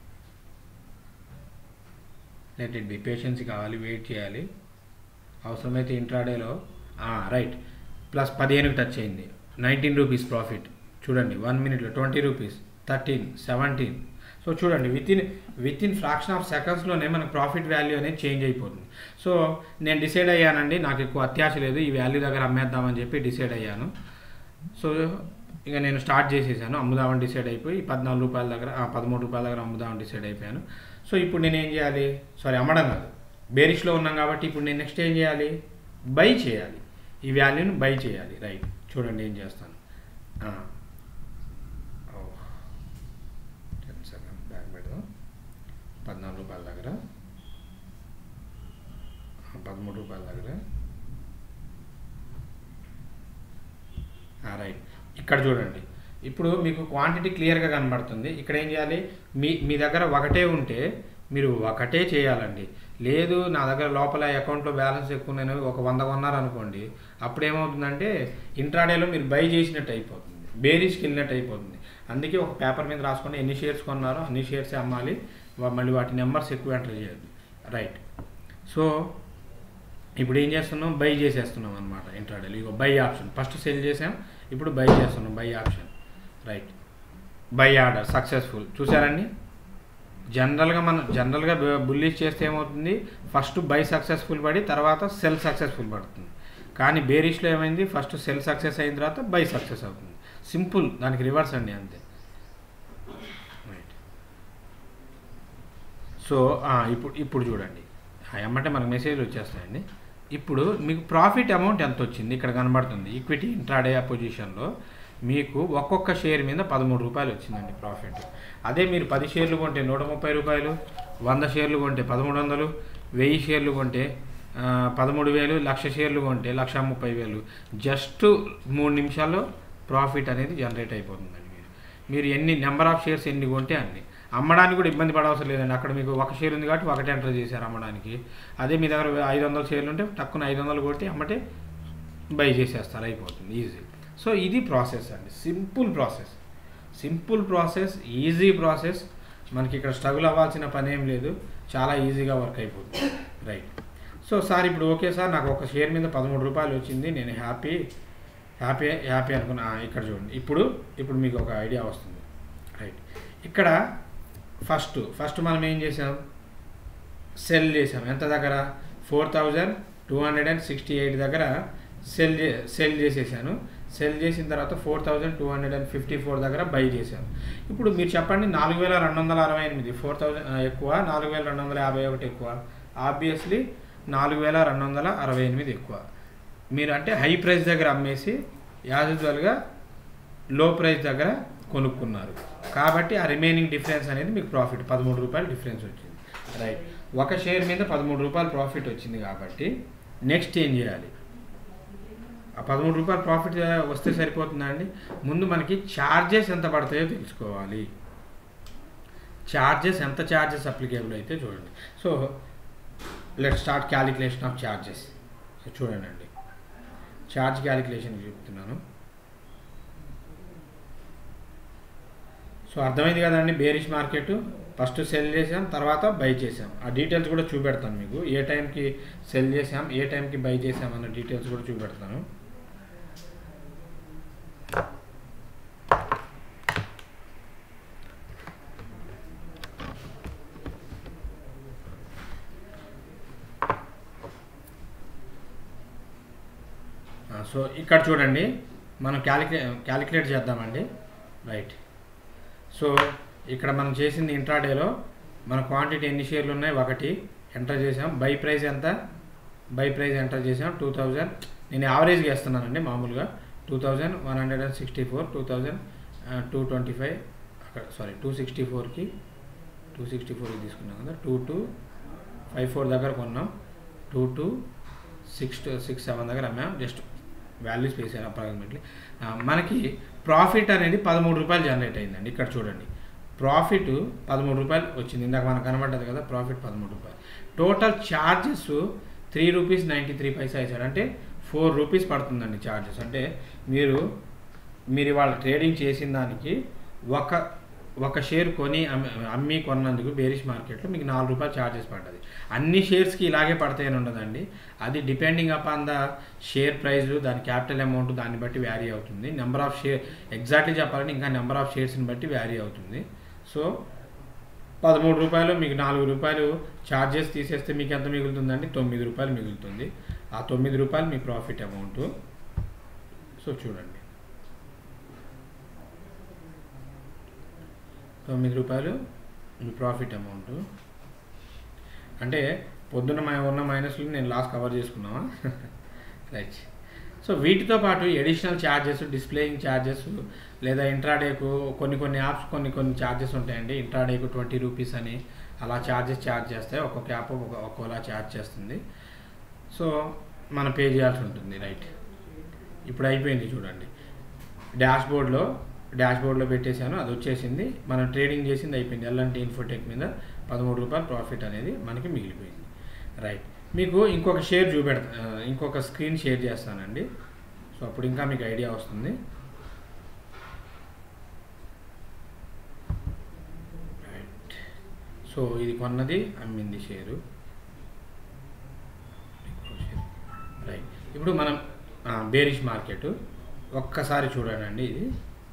let it be patience కావాలి wait చేయాలి అవసరమైతే ఇంట్రాడేలో right plus పదిహేనుకి touch అయింది నైన్టీన్ రూపీస్ ప్రాఫిట్ చూడండి వన్ మినిట్లో twenty rupees thirteen seventeen so చూడండి with in with in fraction of సెకండ్స్లోనే మనకు ప్రాఫిట్ వాల్యూ అనేది చేంజ్ అయిపోతుంది సో నేను డిసైడ్ అయ్యానండి నాకు ఎక్కువ అత్యాశ లేదు ఈ వాల్యూ దగ్గర అమ్మేద్దామని చెప్పి డిసైడ్ అయ్యాను సో ఇక నేను స్టార్ట్ చేసేసాను అమ్ముదామని డిసైడ్ అయిపోయి పద్నాలుగు రూపాయల దగ్గర ఆ, పదమూడు రూపాయల దగ్గర అమ్ముదామని డిసైడ్ అయిపోయాను సో ఇప్పుడు నేను ఏం చేయాలి సారీ అమ్మడం కాదు బేరిష్లో ఉన్నాం కాబట్టి ఇప్పుడు నేను నెక్స్ట్ ఏం చేయాలి బై చేయాలి ఈ వాల్యూని బై చేయాలి రైట్ చూడండి ఏం చేస్తాను టెన్ సెకండ్ బ్యాక్ పెడదాం పద్నాలుగు రూపాయల దగ్గర ఆ, పదమూడు రూపాయల దగ్గర రైట్ ఇక్కడ చూడండి ఇప్పుడు మీకు క్వాంటిటీ క్లియర్గా కనబడుతుంది ఇక్కడ ఏం చేయాలి మీ మీ దగ్గర ఒకటే ఉంటే మీరు ఒకటే చేయాలండి లేదు నా దగ్గర లోపల అకౌంట్లో బ్యాలెన్స్ ఎక్కువ నేను ఒక వంద కొన్నారు అనుకోండి అప్పుడు ఏమవుతుందంటే ఇంట్రాడేలో మీరు బై చేసినట్టు అయిపోతుంది బేరీస్కి వెళ్ళినట్టు అయిపోతుంది అందుకే ఒక పేపర్ మీద రాసుకొని ఎన్ని షేర్స్ కొన్నారో అన్ని షేర్స్ అమ్మాలి వా- మళ్ళీ వాటి నెంబర్స్ ఎక్కువ ఎంటర్ చేయద్దు రైట్ సో ఇప్పుడు ఏం చేస్తున్నాం బై చేసేస్తున్నాం అనమాట ఇంట్రాడేలో ఇగో బై ఆప్షన్ ఫస్ట్ సెల్ చేసాం ఇప్పుడు బై చేస్తున్నాం buy option right buy order successful చూసారండి జనరల్గా మనం జనరల్గా బుల్లిష్ చేస్తే ఏమవుతుంది ఫస్ట్ బై సక్సెస్ఫుల్ పడి తర్వాత సెల్ సక్సెస్ఫుల్ పడుతుంది కానీ బేరిష్లో ఏమైంది ఫస్ట్ సెల్ సక్సెస్ అయిన తర్వాత బై సక్సెస్ అవుతుంది సింపుల్ దానికి రివర్స్ అండి అంతే రైట్ సో ఇప్పుడు ఇప్పుడు చూడండి ఆ, ఎమ్మంటే మనకు మెసేజ్లు వచ్చేస్తాయండి ఇప్పుడు మీకు ప్రాఫిట్ అమౌంట్ ఎంత వచ్చింది ఇక్కడ కనబడుతుంది ఈక్విటీ ఇంట్రాడే పొజిషన్లో మీకు ఒక్కొక్క షేర్ మీద పదమూడు రూపాయలు వచ్చిందండి ప్రాఫిట్ అదే మీరు పది షేర్లు కొంటే నూట ముప్పై రూపాయలు వంద షేర్లు కొంటే పదమూడు వందలు వెయ్యి షేర్లు కొంటే ఆ, పదమూడు వేలు లక్ష షేర్లు కొంటే లక్ష ముప్పై వేలు జస్ట్ మూడు నిమిషాల్లో ప్రాఫిట్ అనేది జనరేట్ అయిపోతుందండి మీరు మీరు ఎన్ని నెంబర్ ఆఫ్ షేర్స్ ఎన్ని కొంటే అన్ని అమ్మడానికి కూడా ఇబ్బంది పడవసరం లేదండి అక్కడ మీకు ఒక షేర్ ఉంది కాబట్టి ఒకటి ఎంటర్ చేశారు అమ్మడానికి అదే మీ దగ్గర ఐదు వందల షేర్లు ఉంటే తక్కువ ఐదు వందలు కొట్టి అమ్మటే బై చేసేస్తారు అయిపోతుంది ఈజీ సో ఇది ప్రాసెస్ అండి simple process simple process easy process మనకి ఇక్కడ స్ట్రగుల్ అవ్వాల్సిన పని ఏం లేదు చాలా ఈజీగా వర్క్ అయిపోతుంది రైట్ సో సార్ ఇప్పుడు ఓకే సార్ నాకు ఒక షేర్ మీద పదమూడు రూపాయలు వచ్చింది నేను హ్యాపీ హ్యాపీ హ్యాపీ అనుకున్నా ఆ, ఇక్కడ చూడండి ఇప్పుడు ఇప్పుడు మీకు ఒక ఐడియా వస్తుంది రైట్ ఇక్కడ ఫస్ట్ ఫస్ట్ మనం ఏం చేసాం సెల్ చేసాం ఎంత దగ్గర four thousand two hundred and sixty eight దగ్గర సెల్ చే సెల్ చేసేసాను సెల్ చేసిన తర్వాత four thousand two hundred and fifty four దగ్గర బై చేశాను ఇప్పుడు మీరు చెప్పండి నాలుగు వేల రెండు వందల అరవై ఎనిమిది ఫోర్ థౌజండ్ ఎక్కువ నాలుగు వేల రెండు వందల యాభై ఒకటి ఎక్కువ ఆబ్వియస్లీ నాలుగు వేల రెండు వందల అరవై ఎనిమిది ఎక్కువ మీరు అంటే హై ప్రైస్ దగ్గర అమ్మేసి యాజ్ యూజువల్గా లో ప్రైస్ దగ్గర కొనుక్కున్నారు కాబట్టి ఆ రిమైనింగ్ డిఫరెన్స్ అనేది మీకు ప్రాఫిట్ పదమూడు రూపాయలు డిఫరెన్స్ వచ్చింది రైట్ ఒక షేర్ మీద పదమూడు రూపాయలు ప్రాఫిట్ వచ్చింది కాబట్టి నెక్స్ట్ ఏం చేయాలి ఆ పదమూడు రూపాయలు ప్రాఫిట్ వస్తే సరిపోతుందా అండి ముందు మనకి ఛార్జెస్ ఎంత పడతాయో తెలుసుకోవాలి ఛార్జెస్ ఎంత ఛార్జెస్ అప్లికేబుల్ అయితే చూడండి so let start calculation of charges so చూడండి అండి ఛార్జ్ క్యాలిక్యులేషన్ చెప్తున్నాను సో అర్థమైంది కదండి బేరిష్ మార్కెట్ ఫస్ట్ సెల్ చేసాం తర్వాత బై చేసాం ఆ డీటెయిల్స్ కూడా చూపెడతాను మీకు ఏ టైంకి సెల్ చేసాం ఏ టైంకి బై చేసాం అన్న డీటెయిల్స్ కూడా చూపెడతాను ఆ, సో ఇక్కడ చూడండి మనం క్యాలిక్యులే క్యాలిక్యులేట్ చేద్దామండి రైట్ సో ఇక్కడ మనం చేసింది ఇంట్రాడేలో మన క్వాంటిటీ ఎన్ని షేర్లు ఉన్నాయి ఒకటి ఎంటర్ చేసాం బై ప్రైస్ ఎంత బై ప్రైస్ ఎంటర్ చేసాం టూ థౌజండ్ నేను యావరేజ్గా వేస్తున్నానండి మామూలుగా two thousand one hundred and sixty four two thousand two twenty five అక్కడ సారీ టూ సిక్స్టీ ఫోర్కి టూ సిక్స్టీ ఫోర్కి తీసుకున్నాం కదా టూ టూ ఫైవ్ ఫోర్ దగ్గర కొన్నాం two two six six seven దగ్గర అమ్మాం జస్ట్ వాల్యూస్ వేసాను అప్రాక్సిమేట్లీ మనకి ప్రాఫిట్ అనేది పదమూడు రూపాయలు జనరేట్ అయిందండి ఇక్కడ చూడండి ప్రాఫిట్ పదమూడు రూపాయలు వచ్చింది ఇందాక మనకు కనబడ్డది కదా ప్రాఫిట్ పదమూడు రూపాయలు total charges three rupees ninety three పైసా ఇచ్చారు అంటే ఫోర్ రూపీస్ పడుతుందండి ఛార్జెస్ అంటే మీరు మీరు ఇవాళ ట్రేడింగ్ చేసిన దానికి ఒక ఒక షేర్ కొని అమ్మి అమ్మి కొన్నందుకు బేరిష్ మార్కెట్లో మీకు నాలుగు రూపాయలు ఛార్జెస్ పడ్డది అన్ని షేర్స్కి ఇలాగే పడతాయని ఉండదండి అది depending upon the share price దాని క్యాపిటల్ అమౌంట్ దాన్ని బట్టి వ్యారీ అవుతుంది నెంబర్ ఆఫ్ షేర్ ఎగ్జాక్ట్లీ చెప్పాలంటే ఇంకా నెంబర్ ఆఫ్ షేర్స్ని బట్టి వ్యారీ అవుతుంది సో పదమూడు రూపాయలు మీకు నాలుగు రూపాయలు ఛార్జెస్ తీసేస్తే మీకు ఎంత మిగులుతుందండి తొమ్మిది రూపాయలు మిగులుతుంది ఆ తొమ్మిది రూపాయలు మీ ప్రాఫిట్ అమౌంట్ సో చూడండి తొమ్మిది రూపాయలు మీ ప్రాఫిట్ అమౌంట్ అంటే పొద్దున్న మై ఉన్న మైనస్లు నేను లాస్ కవర్ చేసుకున్నావా రైట్ సో వీటితో పాటు ఎడిషనల్ ఛార్జెస్ డిస్ప్లేయింగ్ ఛార్జెస్ లేదా ఇంట్రాడేకు కొన్ని కొన్ని యాప్స్ కొన్ని కొన్ని ఛార్జెస్ ఉంటాయండి ఇంట్రాడేకు ట్వంటీ రూపీస్ అని అలా ఛార్జెస్ ఛార్జ్ చేస్తాయి ఒక్కొక్క యాప్ ఒక్కొక్క ఒక్కోలా ఛార్జ్ చేస్తుంది సో మనం పే చేయాల్సి ఉంటుంది రైట్ ఇప్పుడు అయిపోయింది చూడండి డాష్ బోర్డ్లో డాష్ బోర్డ్లో పెట్టేశాను అది వచ్చేసింది మనం ట్రేడింగ్ చేసింది అయిపోయింది ఎల్ఎన్టీ ఇన్ఫోటెక్ మీద పదమూడు రూపాయలు ప్రాఫిట్ అనేది మనకి మిగిలిపోయింది రైట్ మీకు ఇంకొక షేర్ చూపెడతా ఆ, ఇంకొక స్క్రీన్ షేర్ చేస్తానండి సో అప్పుడు ఇంకా మీకు ఐడియా వస్తుంది రైట్ సో ఇది కొన్నది అమ్మింది షేరు రైట్ ఇప్పుడు మనం బేరిష్ మార్కెట్ ఒక్కసారి చూడండి ఇది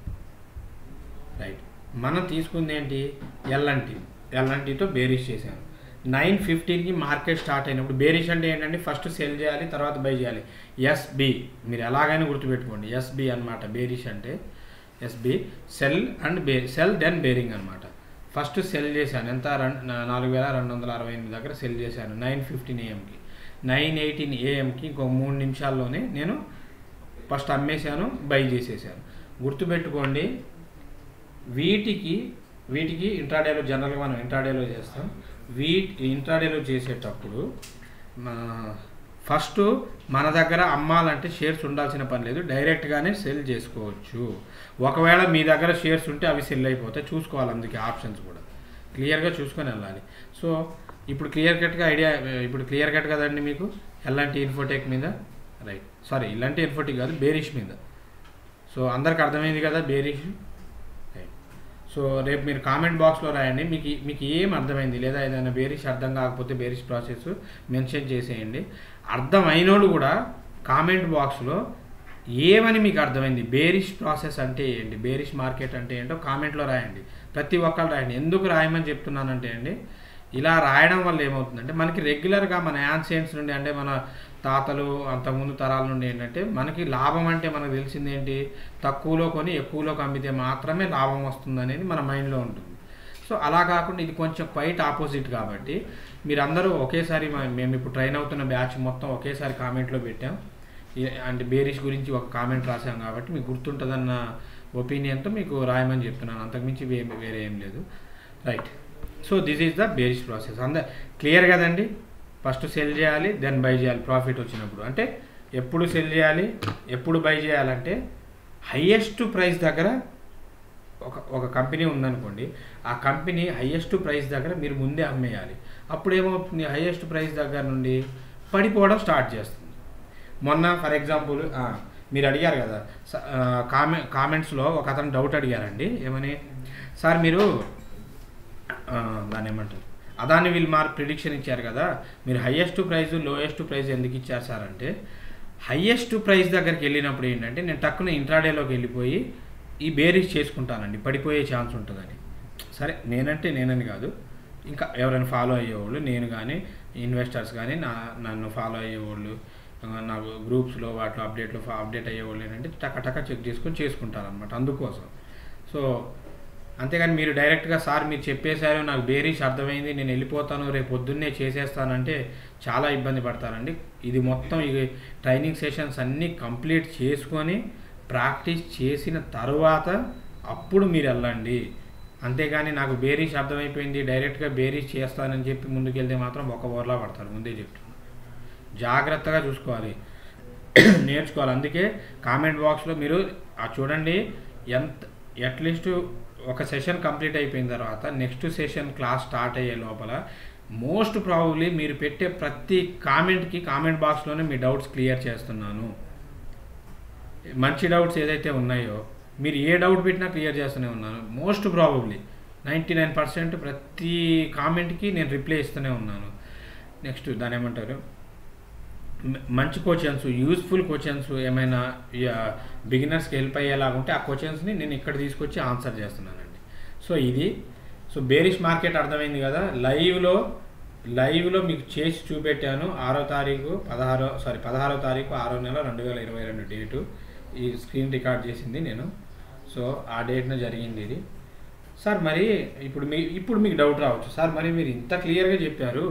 రైట్ మనం తీసుకుంది ఏంటి ఎల్ఎన్టీ ఎల్ఎన్టీతో బేరిష్ చేశాను నైన్ ఫిఫ్టీన్కి మార్కెట్ స్టార్ట్ అయినప్పుడు బేరిష్ అంటే ఏంటంటే ఫస్ట్ సెల్ చేయాలి తర్వాత బై చేయాలి ఎస్బి మీరు ఎలాగైనా గుర్తుపెట్టుకోండి ఎస్బి అన్నమాట బేరిష్ అంటే S B sell and buy sell then bearing అనమాట ఫస్ట్ సెల్ చేశాను ఎంత రన్ నాలుగు వేల రెండు వందల అరవై ఎనిమిది దగ్గర సెల్ చేశాను నైన్ ఫిఫ్టీన్ ఏఎంకి నైన్ ఎయిటీన్ ఏఎంకి ఇంకో మూడు నిమిషాల్లోనే నేను ఫస్ట్ అమ్మేశాను బై చేసేసాను గుర్తుపెట్టుకోండి వీటికి వీటికి ఇంట్రాడేలో జనరల్గా మనం ఇంట్రాడేలో చేస్తాం వీటి ఇంట్రాడేలో చేసేటప్పుడు మా- ఫస్ట్ మన దగ్గర అమ్మాలంటే షేర్స్ ఉండాల్సిన పని లేదు డైరెక్ట్గానే సెల్ చేసుకోవచ్చు ఒకవేళ మీ దగ్గర షేర్స్ ఉంటే అవి సెల్ అయిపోతాయి చూసుకోవాలి అందుకే ఆప్షన్స్ కూడా క్లియర్గా చూసుకొని వెళ్ళాలి సో ఇప్పుడు క్లియర్ కట్గా ఐడియా ఇప్పుడు క్లియర్ కట్ కదండి మీకు ఎలాంటి ఇన్ఫోటెక్ మీద రైట్ సారీ ఇలాంటి ఇన్ఫోటెక్ కాదు బేరిష్ మీద సో అందరికి అర్థమైంది కదా బేరిష్ రైట్ సో రేపు మీరు కామెంట్ బాక్స్లో రాయండి మీకు మీకు ఏం అర్థమైంది లేదా ఏదైనా బేరిష్ అర్థం కాకపోతే బేరిష్ ప్రాసెస్ మెన్షన్ చేసేయండి అర్థమైనోళ్ళు కూడా కామెంట్ బాక్స్లో ఏమని మీకు అర్థమైంది బేరిష్ ప్రాసెస్ అంటే ఏంటి బేరిష్ మార్కెట్ అంటే ఏంటో కామెంట్లో రాయండి ప్రతి ఒక్కరు రాయండి ఎందుకు రాయమని చెప్తున్నానంటే అండి ఇలా రాయడం వల్ల ఏమవుతుందంటే మనకి రెగ్యులర్గా మన యాన్సియన్స్ నుండి అంటే మన తాతలు అంతకుముందు తరాల నుండి ఏంటంటే మనకి లాభం అంటే మనకు తెలిసింది ఏంటి తక్కువలో కొని ఎక్కువలో అమ్మితే మాత్రమే లాభం వస్తుంది అనేది మన మైండ్లో ఉంటుంది సో అలా కాకుండా ఇది కొంచెం క్వైట్ ఆపోజిట్ కాబట్టి మీరందరూ ఒకేసారి మ- మేము ఇప్పుడు ట్రైన్ అవుతున్న బ్యాచ్ మొత్తం ఒకేసారి కామెంట్లో పెట్టాం ఈ- అంటే బేరిష్ గురించి ఒక కామెంట్ రాసాం కాబట్టి మీకు గుర్తుంటుందన్న ఒపీనియన్తో మీకు రాయమని చెప్తున్నాను అంతకుమించి వే- వేరే ఏం లేదు right so this is the bearish process అంద క్లియర్ కదండి ఫస్ట్ సెల్ చేయాలి దెన్ బై చేయాలి ప్రాఫిట్ వచ్చినప్పుడు అంటే ఎప్పుడు సెల్ చేయాలి ఎప్పుడు బై చేయాలంటే హయ్యెస్ట్ ప్రైస్ దగ్గర ఒక ఒక కంపెనీ ఉందనుకోండి ఆ కంపెనీ హయ్యెస్ట్ ప్రైస్ దగ్గర మీరు ముందే అమ్మేయాలి అప్పుడు ఏమవుతుంది హయ్యెస్ట్ ప్రైస్ దగ్గర నుండి పడిపోవడం స్టార్ట్ చేస్తుంది మొన్న ఫర్ ఎగ్జాంపుల్ మీరు అడిగారు కదా స- ఆ, కామె కామెంట్స్లో ఒక అతను డౌట్ అడిగారండి ఏమని సార్ మీరు ఆ, దాన్ని ఏమంటారు అదాని వీళ్ళు మార్ ప్రిడిక్షన్ ఇచ్చారు కదా మీరు హయ్యెస్ట్ ప్రైస్ లోయెస్ట్ ప్రైస్ ఎందుకు ఇచ్చారు సార్ అంటే హయ్యెస్ట్ ప్రైస్ దగ్గరికి వెళ్ళినప్పుడు ఏంటంటే నేను టక్కున ఇంట్రాడేలోకి వెళ్ళిపోయి ఈ బేరీస్ చేసుకుంటానండి పడిపోయే ఛాన్స్ ఉంటుందని సరే నేనంటే నేనని కాదు ఇంకా ఎవరైనా ఫాలో అయ్యేవాళ్ళు నేను కానీ ఇన్వెస్టర్స్ కానీ నా నన్ను ఫాలో అయ్యేవాళ్ళు ఆ, నా గ్రూప్స్లో వాటిలో అప్డేట్లో అప్డేట్ అయ్యేవాళ్ళు ఏంటంటే టక టక చెక్ చేసుకొని చేసుకుంటారనమాట అందుకోసం సో అంతేగాని మీరు డైరెక్ట్గా సార్ మీరు చెప్పేశారు నాకు బేరీష్ అర్థమైంది నేను వెళ్ళిపోతాను రేపు పొద్దున్నే చేసేస్తానంటే చాలా ఇబ్బంది పడతారండి ఇది మొత్తం ఈ ట్రైనింగ్ సెషన్స్ అన్నీ కంప్లీట్ చేసుకొని ప్రాక్టీస్ చేసిన తర్వాత అప్పుడు మీరు వెళ్ళండి అంతేగాని నాకు బేరీష్ అర్థమైపోయింది డైరెక్ట్గా బేరీష్ చేస్తానని చెప్పి ముందుకెళ్తే మాత్రం ఒక ఓవర్లా పడతారు ముందే చెప్తున్నాను జాగ్రత్తగా చూసుకోవాలి నేర్చుకోవాలి అందుకే కామెంట్ బాక్స్లో మీరు ఆ చూడండి ఎంత అట్లీస్ట్ ఒక సెషన్ కంప్లీట్ అయిపోయిన తర్వాత నెక్స్ట్ సెషన్ క్లాస్ స్టార్ట్ అయ్యే లోపల మోస్ట్ ప్రాబబ్లీ మీరు పెట్టే ప్రతి కామెంట్కి కామెంట్ బాక్స్లోనే మీ డౌట్స్ క్లియర్ చేస్తున్నాను మంచి డౌట్స్ ఏదైతే ఉన్నాయో మీరు ఏ డౌట్ పెట్టినా క్లియర్ చేస్తూనే ఉన్నాను most probably ninety nine percent ప్రతి కామెంట్కి నేను రిప్లై ఇస్తూనే ఉన్నాను నెక్స్ట్ దాని ఏమంటారు మ- మంచి క్వశ్చన్స్ యూస్ఫుల్ క్వశ్చన్స్ ఏమైనా బిగినర్స్కి హెల్ప్ అయ్యేలాగా ఉంటే ఆ క్వశ్చన్స్ని నేను ఇక్కడ తీసుకొచ్చి ఆన్సర్ చేస్తున్నానండి సో ఇది సో బేరిష్ మార్కెట్ అర్థమైంది కదా లైవ్లో లైవ్లో మీకు చేసి చూపెట్టాను ఆరో తారీఖు పదహారో సారీ పదహారో తారీఖు ఆరో నెల రెండు వేల ఇరవై రెండు డేటు ఈ స్క్రీన్ రికార్డ్ చేసింది నేను సో ఆ డేట్న జరిగింది ఇది సార్ మరి ఇప్పుడు మీ ఇప్పుడు మీకు డౌట్ రావచ్చు సార్ మరి మీరు ఇంత క్లియర్గా చెప్పారు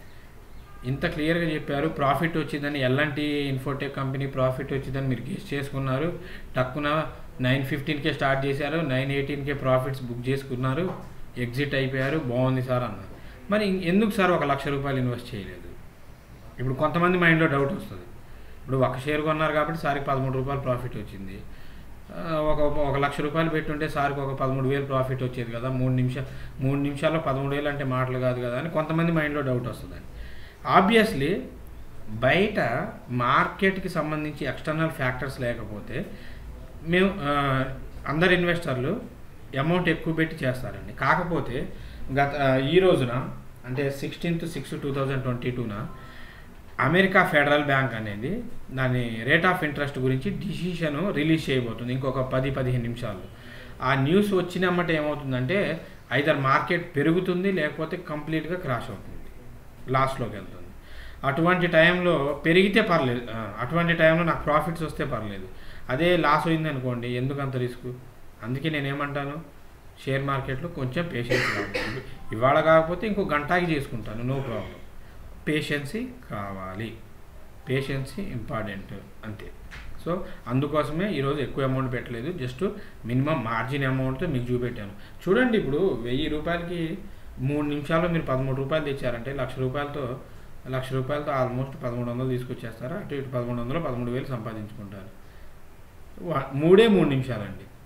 ఇంత క్లియర్గా చెప్పారు ప్రాఫిట్ వచ్చిందని ఎల్ఎన్టీ ఇన్ఫోటెక్ కంపెనీ ప్రాఫిట్ వచ్చిందని మీరు గెస్ చేసుకున్నారు టక్కున నైన్ ఫిఫ్టీన్కే స్టార్ట్ చేశారు నైన్ ఎయిటీన్కే ప్రాఫిట్స్ బుక్ చేసుకున్నారు ఎగ్జిట్ అయిపోయారు బాగుంది సార్ అన్నారు మరి ఇం- ఎందుకు సార్ ఒక లక్ష రూపాయలు ఇన్వెస్ట్ చేయలేదు ఇప్పుడు కొంతమంది మైండ్లో డౌట్ వస్తుంది ఇప్పుడు ఒక షేర్ కొన్నారు కాబట్టి సార్కి పదమూడు రూపాయలు ప్రాఫిట్ వచ్చింది ఆ, ఒక ఒక లక్ష రూపాయలు పెట్టుంటే సార్కి ఒక పదమూడు వేలు ప్రాఫిట్ వచ్చేది కదా మూడు నిమిషాలు మూడు నిమిషాల్లో పదమూడు వేలు అంటే మాటలు కాదు కదా అని కొంతమంది మైండ్లో డౌట్ వస్తుందండి ఆబ్వియస్లీ బయట మార్కెట్కి సంబంధించి ఎక్స్టర్నల్ ఫ్యాక్టర్స్ లేకపోతే మేము ఆ, అందరు ఇన్వెస్టర్లు అమౌంట్ ఎక్కువ పెట్టి చేస్తారండి కాకపోతే గత ఆ, ఈ రోజున అంటే sixteenth six two thousand twenty టూన అమెరికా ఫెడరల్ బ్యాంక్ అనేది దాని రేట్ ఆఫ్ ఇంట్రెస్ట్ గురించి డిసిషన్ రిలీజ్ చేయబోతుంది ఇంకొక పది పదిహేను నిమిషాలు ఆ న్యూస్ వచ్చినమ్మట ఏమవుతుందంటే ఐదర్ మార్కెట్ పెరుగుతుంది లేకపోతే కంప్లీట్గా క్రాష్ అవుతుంది లాస్ట్లోకి వెళ్తుంది అటువంటి టైంలో పెరిగితే పర్లేదు ఆ, అటువంటి టైంలో నాకు ప్రాఫిట్స్ వస్తే పర్లేదు అదే లాస్ అయింది అనుకోండి ఎందుకు అంత రిస్క్ అందుకే నేను ఏమంటాను షేర్ మార్కెట్లో కొంచెం పేషెన్స్ కావాలి ఇవాళ కాకపోతే ఇంకో గంటకి చేసుకుంటాను నో ప్రాబ్లం పేషెన్సీ కావాలి పేషెన్సీ ఇంపార్టెంట్ అంతే సో అందుకోసమే ఈరోజు ఎక్కువ అమౌంట్ పెట్టలేదు జస్ట్ మినిమం మార్జిన్ అమౌంట్తో మీకు చూపెట్టాను చూడండి ఇప్పుడు వెయ్యి రూపాయలకి మూడు నిమిషాల్లో మీరు పదమూడు రూపాయలు తెచ్చారంటే లక్ష రూపాయలతో లక్ష రూపాయలతో ఆల్మోస్ట్ పదమూడు వందలు తీసుకొచ్చేస్తారు అటు ఇటు పదమూడు వందలు పదమూడు వేలు సంపాదించుకుంటారు వా- మూడే మూడు నిమిషాలండి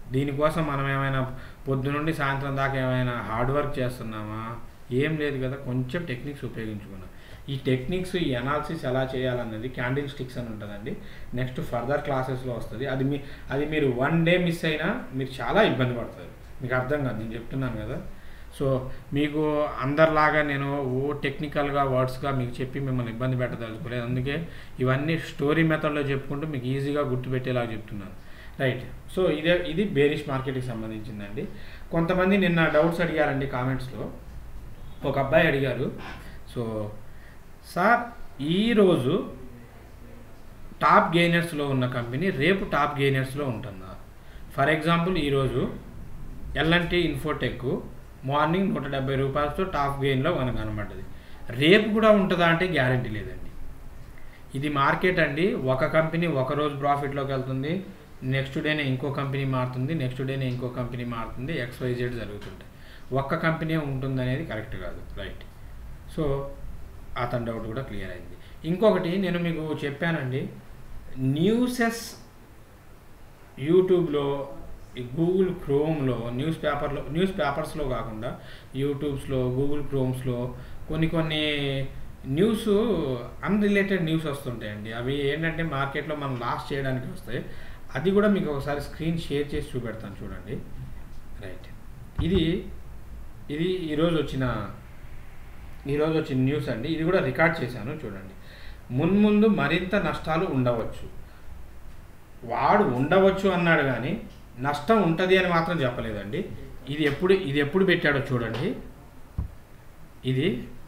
దీనికోసం మనం ఏమైనా పొద్దు నుండి సాయంత్రం దాకా ఏమైనా హార్డ్ వర్క్ చేస్తున్నామా ఏం లేదు కదా కొంచెం టెక్నిక్స్ ఉపయోగించుకున్నాం ఈ టెక్నిక్స్ ఈ అనాలిసిస్ ఎలా చేయాలన్నది క్యాండిల్ స్టిక్స్ అని ఉంటుందండి నెక్స్ట్ ఫర్దర్ క్లాసెస్లో వస్తుంది అది మీ అది మీరు వన్ డే మిస్ అయినా మీరు చాలా ఇబ్బంది పడతారు మీకు అర్థం కాదు నేను చెప్తున్నాను కదా సో మీకు అందరిలాగా నేను ఓ టెక్నికల్గా వర్డ్స్గా మీకు చెప్పి మిమ్మల్ని ఇబ్బంది పెట్టదలుచుకోలేదు అందుకే ఇవన్నీ స్టోరీ మెథడ్లో చెప్పుకుంటూ మీకు ఈజీగా గుర్తుపెట్టేలాగా చెప్తున్నాను రైట్ సో ఇదే ఇది బేరిష్ మార్కెట్కి సంబంధించిందండి కొంతమంది నిన్న డౌట్స్ అడిగారండి కామెంట్స్లో ఒక అబ్బాయి అడిగారు సో సార్ ఈరోజు టాప్ గెయినర్స్లో ఉన్న కంపెనీ రేపు టాప్ గెయినర్స్లో ఉంటుందా ఫర్ ఎగ్జాంపుల్ ఈరోజు ఎల్ఎన్టీ ఇన్ఫోటెక్ మార్నింగ్ నూట డెబ్బై రూపాయలతో టాప్ గెయిన్లో మనకు కనబడ్డది రేపు కూడా ఉంటుందా అంటే గ్యారంటీ లేదండి ఇది మార్కెట్ అండి ఒక కంపెనీ ఒక రోజు ప్రాఫిట్లోకి వెళ్తుంది నెక్స్ట్ డేనే ఇంకో కంపెనీ మారుతుంది నెక్స్ట్ డేనే ఇంకో కంపెనీ మారుతుంది ఎక్స్వైజెడ్ జరుగుతుంటాయి ఒక్క కంపెనీ ఉంటుంది అనేది కరెక్ట్ కాదు రైట్ సో అతని డౌట్ కూడా క్లియర్ అయింది ఇంకొకటి నేను మీకు చెప్పానండి న్యూసెస్ యూట్యూబ్లో ఈ గూగుల్ క్రోమ్లో న్యూస్ పేపర్లో న్యూస్ పేపర్స్లో కాకుండా యూట్యూబ్స్లో గూగుల్ క్రోమ్స్లో కొన్ని కొన్ని న్యూస్ అన్రిలేటెడ్ న్యూస్ వస్తుంటాయండి అవి ఏంటంటే మార్కెట్లో మనం లాస్ చేయడానికి వస్తాయి అది కూడా మీకు ఒకసారి స్క్రీన్ షేర్ చేసి చూపెడతాను చూడండి రైట్ ఇది ఇది ఈరోజు వచ్చిన ఈరోజు వచ్చిన న్యూస్ అండి ఇది కూడా రికార్డ్ చేశాను చూడండి మున్ముందు మరింత నష్టాలు ఉండవచ్చు వాడు ఉండవచ్చు అన్నాడు కానీ నష్టం ఉంటుంది అని మాత్రం చెప్పలేదండి ఇది ఎప్పుడు ఇది ఎప్పుడు పెట్టాడో చూడండి ఇది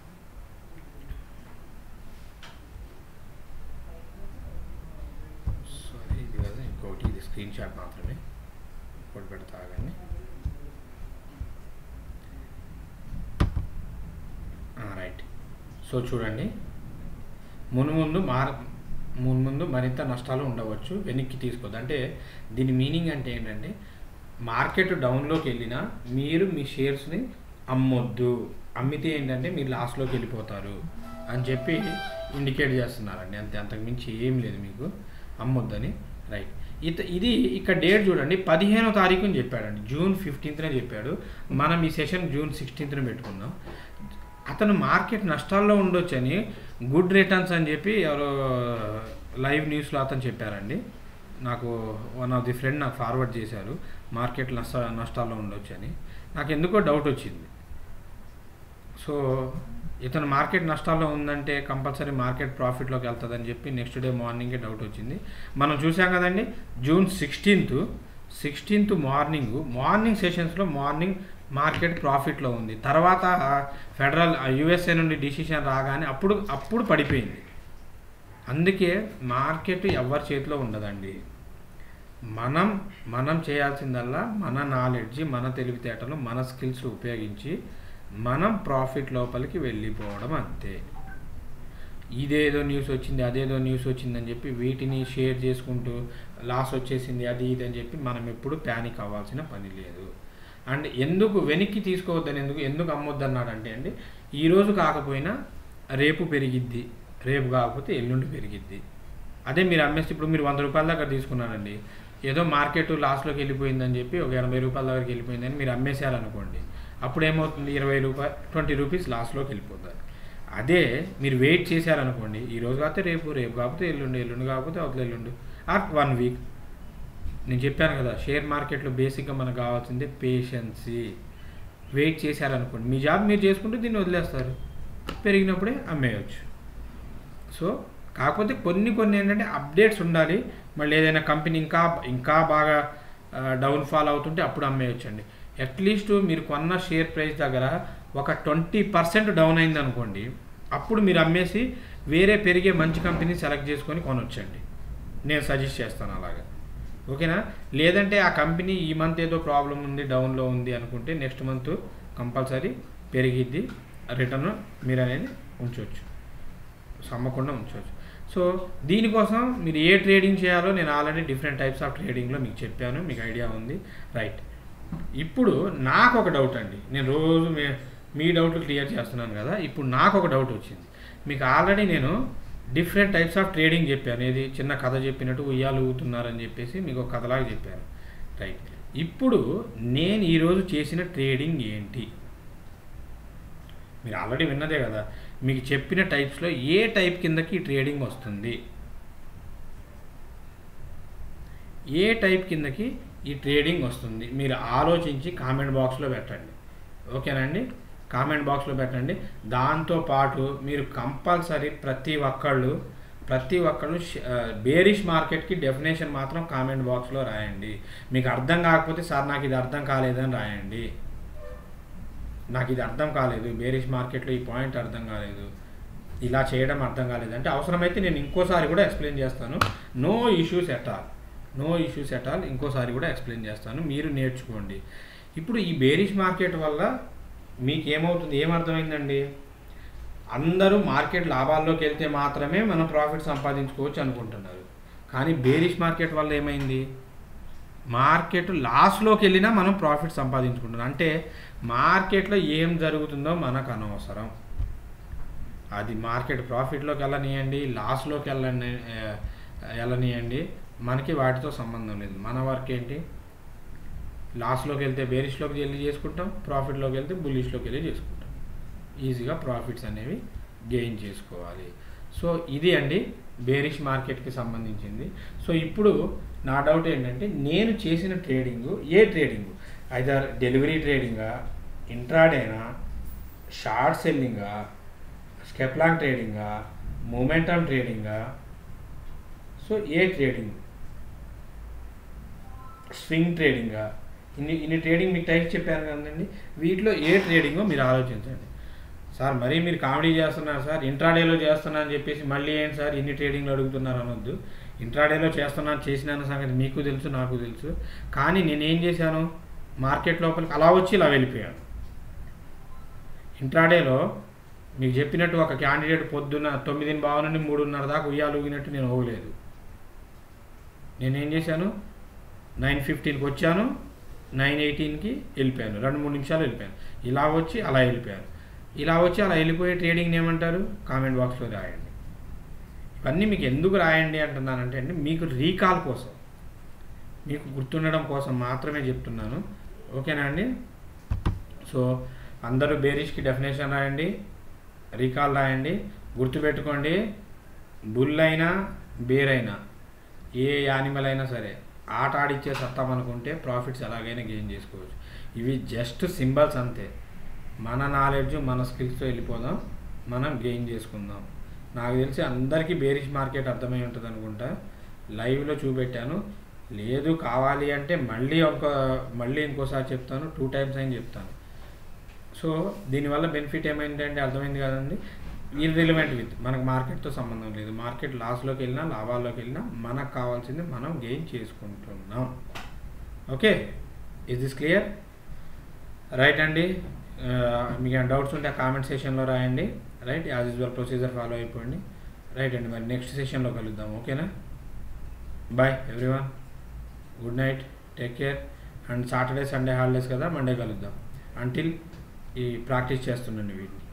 సారీ ఇది కదా ఇంకోటి ఇది స్క్రీన్ షాట్ మాత్రమే ఇంకోటి పెడతా ఆగండి రైట్ సో చూడండి మునుముందు మార మున్ముందు మరింత నష్టాలు ఉండవచ్చు వెనక్కి తీసుకోవద్దు అంటే దీని మీనింగ్ అంటే ఏంటంటే మార్కెట్ డౌన్లోకి వెళ్ళినా మీరు మీ షేర్స్ని అమ్మొద్దు అమ్మితే ఏంటంటే మీరు లాస్లోకి వెళ్ళిపోతారు అని చెప్పి ఇండికేట్ చేస్తున్నారండి అంతే అంతకుమించి ఏం లేదు మీకు అమ్మొద్దని రైట్ ఇత ఇది ఇక్కడ డేట్ చూడండి పదిహేనో తారీఖుని చెప్పాడండి జూన్ ఫిఫ్టీన్త్నే చెప్పాడు మనం ఈ సెషన్ జూన్ సిక్స్టీన్త్న పెట్టుకుందాం అతను మార్కెట్ నష్టాల్లో ఉండొచ్చని గుడ్ రిటర్న్స్ అని చెప్పి ఎవరో లైవ్ న్యూస్లో అతను చెప్పారండి నాకు వన్ ఆఫ్ ది ఫ్రెండ్ నాకు ఫార్వర్డ్ చేశారు మార్కెట్ నష్ట నష్టాల్లో ఉండొచ్చు అని నాకు ఎందుకో డౌట్ వచ్చింది సో ఇతను మార్కెట్ నష్టాల్లో ఉందంటే కంపల్సరీ మార్కెట్ ప్రాఫిట్లోకి వెళ్తుందని చెప్పి నెక్స్ట్ డే మార్నింగే డౌట్ వచ్చింది మనం చూసాం కదండి June sixteenth sixteenth morning morning సెషన్స్లో మార్నింగ్ మార్కెట్ ప్రాఫిట్లో ఉంది తర్వాత ఫెడరల్ యుఎస్ఏ నుండి డిసిషన్ రాగానే అప్పుడు అప్పుడు పడిపోయింది అందుకే మార్కెట్ ఎవరి చేతిలో ఉండదండి మనం మనం చేయాల్సిందల్లా మన నాలెడ్జ్ మన తెలివితేటలు మన స్కిల్స్ ఉపయోగించి మనం ప్రాఫిట్ లోపలికి వెళ్ళిపోవడం అంతే ఇదేదో న్యూస్ వచ్చింది అదేదో న్యూస్ వచ్చిందని చెప్పి వీటిని షేర్ చేసుకుంటూ లాస్ వచ్చేసింది అది ఇది అని చెప్పి మనం ఎప్పుడు ప్యానిక్ అవ్వాల్సిన పని లేదు అండ్ ఎందుకు వెనక్కి తీసుకోవద్దని ఎందుకు ఎందుకు అమ్మొద్దు అన్నాడంటే అండి ఈరోజు కాకపోయినా రేపు పెరిగిద్ది రేపు కాకపోతే ఎల్లుండి పెరిగిద్ది అదే మీరు అమ్మేస్తే ఇప్పుడు మీరు వంద రూపాయల దగ్గర తీసుకున్నారండి ఏదో మార్కెట్ లాస్లోకి వెళ్ళిపోయిందని చెప్పి ఒక ఎనభై రూపాయల దగ్గరికి వెళ్ళిపోయిందని మీరు అమ్మేశారనుకోండి అప్పుడు ఏమవుతుంది ఇరవై రూపాయలు ట్వంటీ రూపీస్ లాస్లోకి వెళ్ళిపోతారు అదే మీరు వెయిట్ చేశారనుకోండి ఈ రోజు కాకపోతే రేపు రేపు కాకపోతే ఎల్లుండి ఎల్లుండి కాకపోతే అవతల ఎల్లుండి ఆర్ వన్ వీక్ నేను చెప్పాను కదా షేర్ మార్కెట్లో బేసిక్గా మనకు కావాల్సిందే పేషెన్సీ వెయిట్ చేశారనుకోండి మీ జాబ్ మీరు చేసుకుంటే దీన్ని వదిలేస్తారు పెరిగినప్పుడే అమ్మేయచ్చు సో కాకపోతే కొన్ని కొన్ని ఏంటంటే అప్డేట్స్ ఉండాలి మళ్ళీ ఏదైనా కంపెనీ ఇంకా ఇంకా బాగా డౌన్ఫాల్ అవుతుంటే అప్పుడు అమ్మేయచ్చండి అట్లీస్ట్ మీరు కొన్న షేర్ ప్రైస్ దగ్గర ఒక ట్వంటీ పర్సెంట్ డౌన్ అయింది అనుకోండి అప్పుడు మీరు అమ్మేసి వేరే పెరిగే మంచి కంపెనీ సెలెక్ట్ చేసుకొని కొనొచ్చండి నేను సజెస్ట్ చేస్తాను అలాగా ఓకేనా లేదంటే ఆ కంపెనీ ఈ మంత్ ఏదో ప్రాబ్లం ఉంది డౌన్లో ఉంది అనుకుంటే నెక్స్ట్ మంత్ కంపల్సరీ పెరిగిద్ది రిటర్న్ మీరు అనేది ఉంచవచ్చు అమ్మకుండా ఉంచవచ్చు సో దీనికోసం మీరు ఏ ట్రేడింగ్ చేయాలో నేను ఆల్రెడీ డిఫరెంట్ టైప్స్ ఆఫ్ ట్రేడింగ్లో మీకు చెప్పాను మీకు ఐడియా ఉంది రైట్ ఇప్పుడు నాకు ఒక డౌట్ అండి నేను రోజు మీ మీ డౌట్లు క్లియర్ చేస్తున్నాను కదా ఇప్పుడు నాకు ఒక డౌట్ వచ్చింది మీకు ఆల్రెడీ నేను డిఫరెంట్ టైప్స్ ఆఫ్ ట్రేడింగ్ చెప్పాను ఏది చిన్న కథ చెప్పినట్టు ఉయ్యాలు ఊగుతున్నారని చెప్పేసి మీకు ఒక కథలాగా చెప్పాను రైట్ ఇప్పుడు నేను ఈరోజు చేసిన ట్రేడింగ్ ఏంటి మీరు ఆల్రెడీ విన్నదే కదా మీకు చెప్పిన టైప్స్లో ఏ టైప్ కిందకి ఈ ట్రేడింగ్ వస్తుంది ఏ టైప్ కిందకి ఈ ట్రేడింగ్ వస్తుంది మీరు ఆలోచించి కామెంట్ బాక్స్లో పెట్టండి ఓకేనండి కామెంట్ బాక్స్లో పెట్టండి దాంతోపాటు మీరు కంపల్సరీ ప్రతి ఒక్కళ్ళు ప్రతి ఒక్కళ్ళు బేరిష్ మార్కెట్కి డెఫినేషన్ మాత్రం కామెంట్ బాక్స్లో రాయండి మీకు అర్థం కాకపోతే సార్ నాకు ఇది అర్థం కాలేదని రాయండి నాకు ఇది అర్థం కాలేదు బేరిష్ మార్కెట్లో ఈ పాయింట్ అర్థం కాలేదు ఇలా చేయడం అర్థం కాలేదు అంటే అవసరమైతే నేను ఇంకోసారి కూడా ఎక్స్ప్లెయిన్ చేస్తాను no issues at all no issues at all ఇంకోసారి కూడా ఎక్స్ప్లెయిన్ చేస్తాను మీరు నేర్చుకోండి ఇప్పుడు ఈ బేరిష్ మార్కెట్ వల్ల మీకు ఏమవుతుంది ఏమర్థమైందండి అందరూ మార్కెట్ లాభాల్లోకి వెళ్తే మాత్రమే మనం ప్రాఫిట్ సంపాదించుకోవచ్చు అనుకుంటున్నారు కానీ బేరిష్ మార్కెట్ వల్ల ఏమైంది మార్కెట్ లాస్లోకి వెళ్ళినా మనం ప్రాఫిట్ సంపాదించుకుంటున్నాం అంటే మార్కెట్లో ఏం జరుగుతుందో మనకు అనవసరం అది మార్కెట్ ప్రాఫిట్లోకి వెళ్ళనియండి లాస్లోకి వెళ్ళని ఆ, వెళ్ళనియండి మనకి వాటితో సంబంధం లేదు మన వర్క్ ఏంటి లాస్లోకి వెళ్తే బేరిష్లోకి వెళ్ళి చేసుకుంటాం ప్రాఫిట్లోకి వెళ్తే బుల్లిష్లోకి వెళ్ళి చేసుకుంటాం ఈజీగా ప్రాఫిట్స్ అనేవి గెయిన్ చేసుకోవాలి సో ఇది అండి బేరిష్ మార్కెట్కి సంబంధించింది సో ఇప్పుడు నా డౌట్ ఏంటంటే నేను చేసిన ట్రేడింగ్ ఏ ట్రేడింగ్ ఐదర్ డెలివరీ ట్రేడింగా ఇంట్రాడేనా షార్ట్ సెల్లింగా స్కెప్లాంగ్ ట్రేడింగా మూమెంటమ్ ట్రేడింగా సో ఏ ట్రేడింగ్ స్వింగ్ ట్రేడింగా ఇన్ని ఇన్ని ట్రేడింగ్ మీకు టైప్స్ చెప్పాను కదండి వీటిలో ఏ ట్రేడింగో మీరు ఆలోచించండి సార్ మరీ మీరు కామెడీ చేస్తున్నారు సార్ ఇంట్రాడేలో చేస్తున్నా అని చెప్పేసి మళ్ళీ ఏంటి సార్ ఇన్ని ట్రేడింగ్లు అడుగుతున్నారు అనొద్దు ఇంట్రాడేలో చేస్తున్నాను చేసినాను సంగతి మీకు తెలుసు నాకు తెలుసు కానీ నేనేం చేశాను మార్కెట్ లోపలికి అలా వచ్చి ఇలా వెళ్ళిపోయాను ఇంట్రాడేలో మీకు చెప్పినట్టు ఒక క్యాండిడేట్ పొద్దున్న తొమ్మిది బావు నుండి మూడున్నర దాకా ఉయ్యాలు ఊగినట్టు నేను ఊగలేదు నేనేం చేశాను నైన్ ఫిఫ్టీన్కి వచ్చాను నైన్ ఎయిటీన్కి వెళ్ళిపోయాను రెండు మూడు నిమిషాలు వెళ్ళిపోయాను ఇలా వచ్చి అలా వెళ్ళిపోయాను ఇలా వచ్చి అలా వెళ్ళిపోయే ట్రేడింగ్ని ఏమంటారు కామెంట్ బాక్స్లో రాయండి ఇవన్నీ మీకు ఎందుకు రాయండి అంటున్నానంటే అండి మీకు రీకాల్ కోసం మీకు గుర్తుండడం కోసం మాత్రమే చెప్తున్నాను ఓకేనా అండి సో అందరూ బేరిష్కి డెఫినేషన్ రాయండి రీకాల్ రాయండి గుర్తుపెట్టుకోండి బుల్ అయినా బేర్ అయినా ఏ యానిమల్ అయినా సరే ఆట ఆడిచ్చే సత్తాం అనుకుంటే ప్రాఫిట్స్ ఎలాగైనా గెయిన్ చేసుకోవచ్చు ఇవి జస్ట్ సింబల్స్ అంతే మన నాలెడ్జ్ మన స్కిల్స్తో వెళ్ళిపోదాం మనం గెయిన్ చేసుకుందాం నాకు తెలిసి అందరికీ బేరిష్ మార్కెట్ అర్థమై ఉంటుంది అనుకుంటా లైవ్లో చూపెట్టాను లేదు కావాలి అంటే మళ్ళీ ఒక మళ్ళీ ఇంకోసారి చెప్తాను టూ టైమ్స్ అయిన చెప్తాను సో దీనివల్ల బెనిఫిట్ ఏమైందంటే అర్థమైంది కదండి ఇర్రిలవెంట్ విత్ మనకు మార్కెట్తో సంబంధం లేదు మార్కెట్ లాస్లోకి వెళ్ళినా లాభాల్లోకి వెళ్ళినా మనకు కావాల్సింది మనం గెయిన్ చేసుకుంటున్నాం okay is this clear right అండి ఆ, మీకు ఏమైనా డౌట్స్ ఉంటే ఆ కామెంట్ సెషన్లో రాయండి right as usual procedure follow అయిపోండి రైట్ అండి మరి నెక్స్ట్ సెషన్లో కలుద్దాం ఓకేనా bye everyone good night take care and Saturday Sunday holidays కదా మండే కలుద్దాం అంటిల్ ఈ ప్రాక్టీస్ చేస్తుండండి వీటిని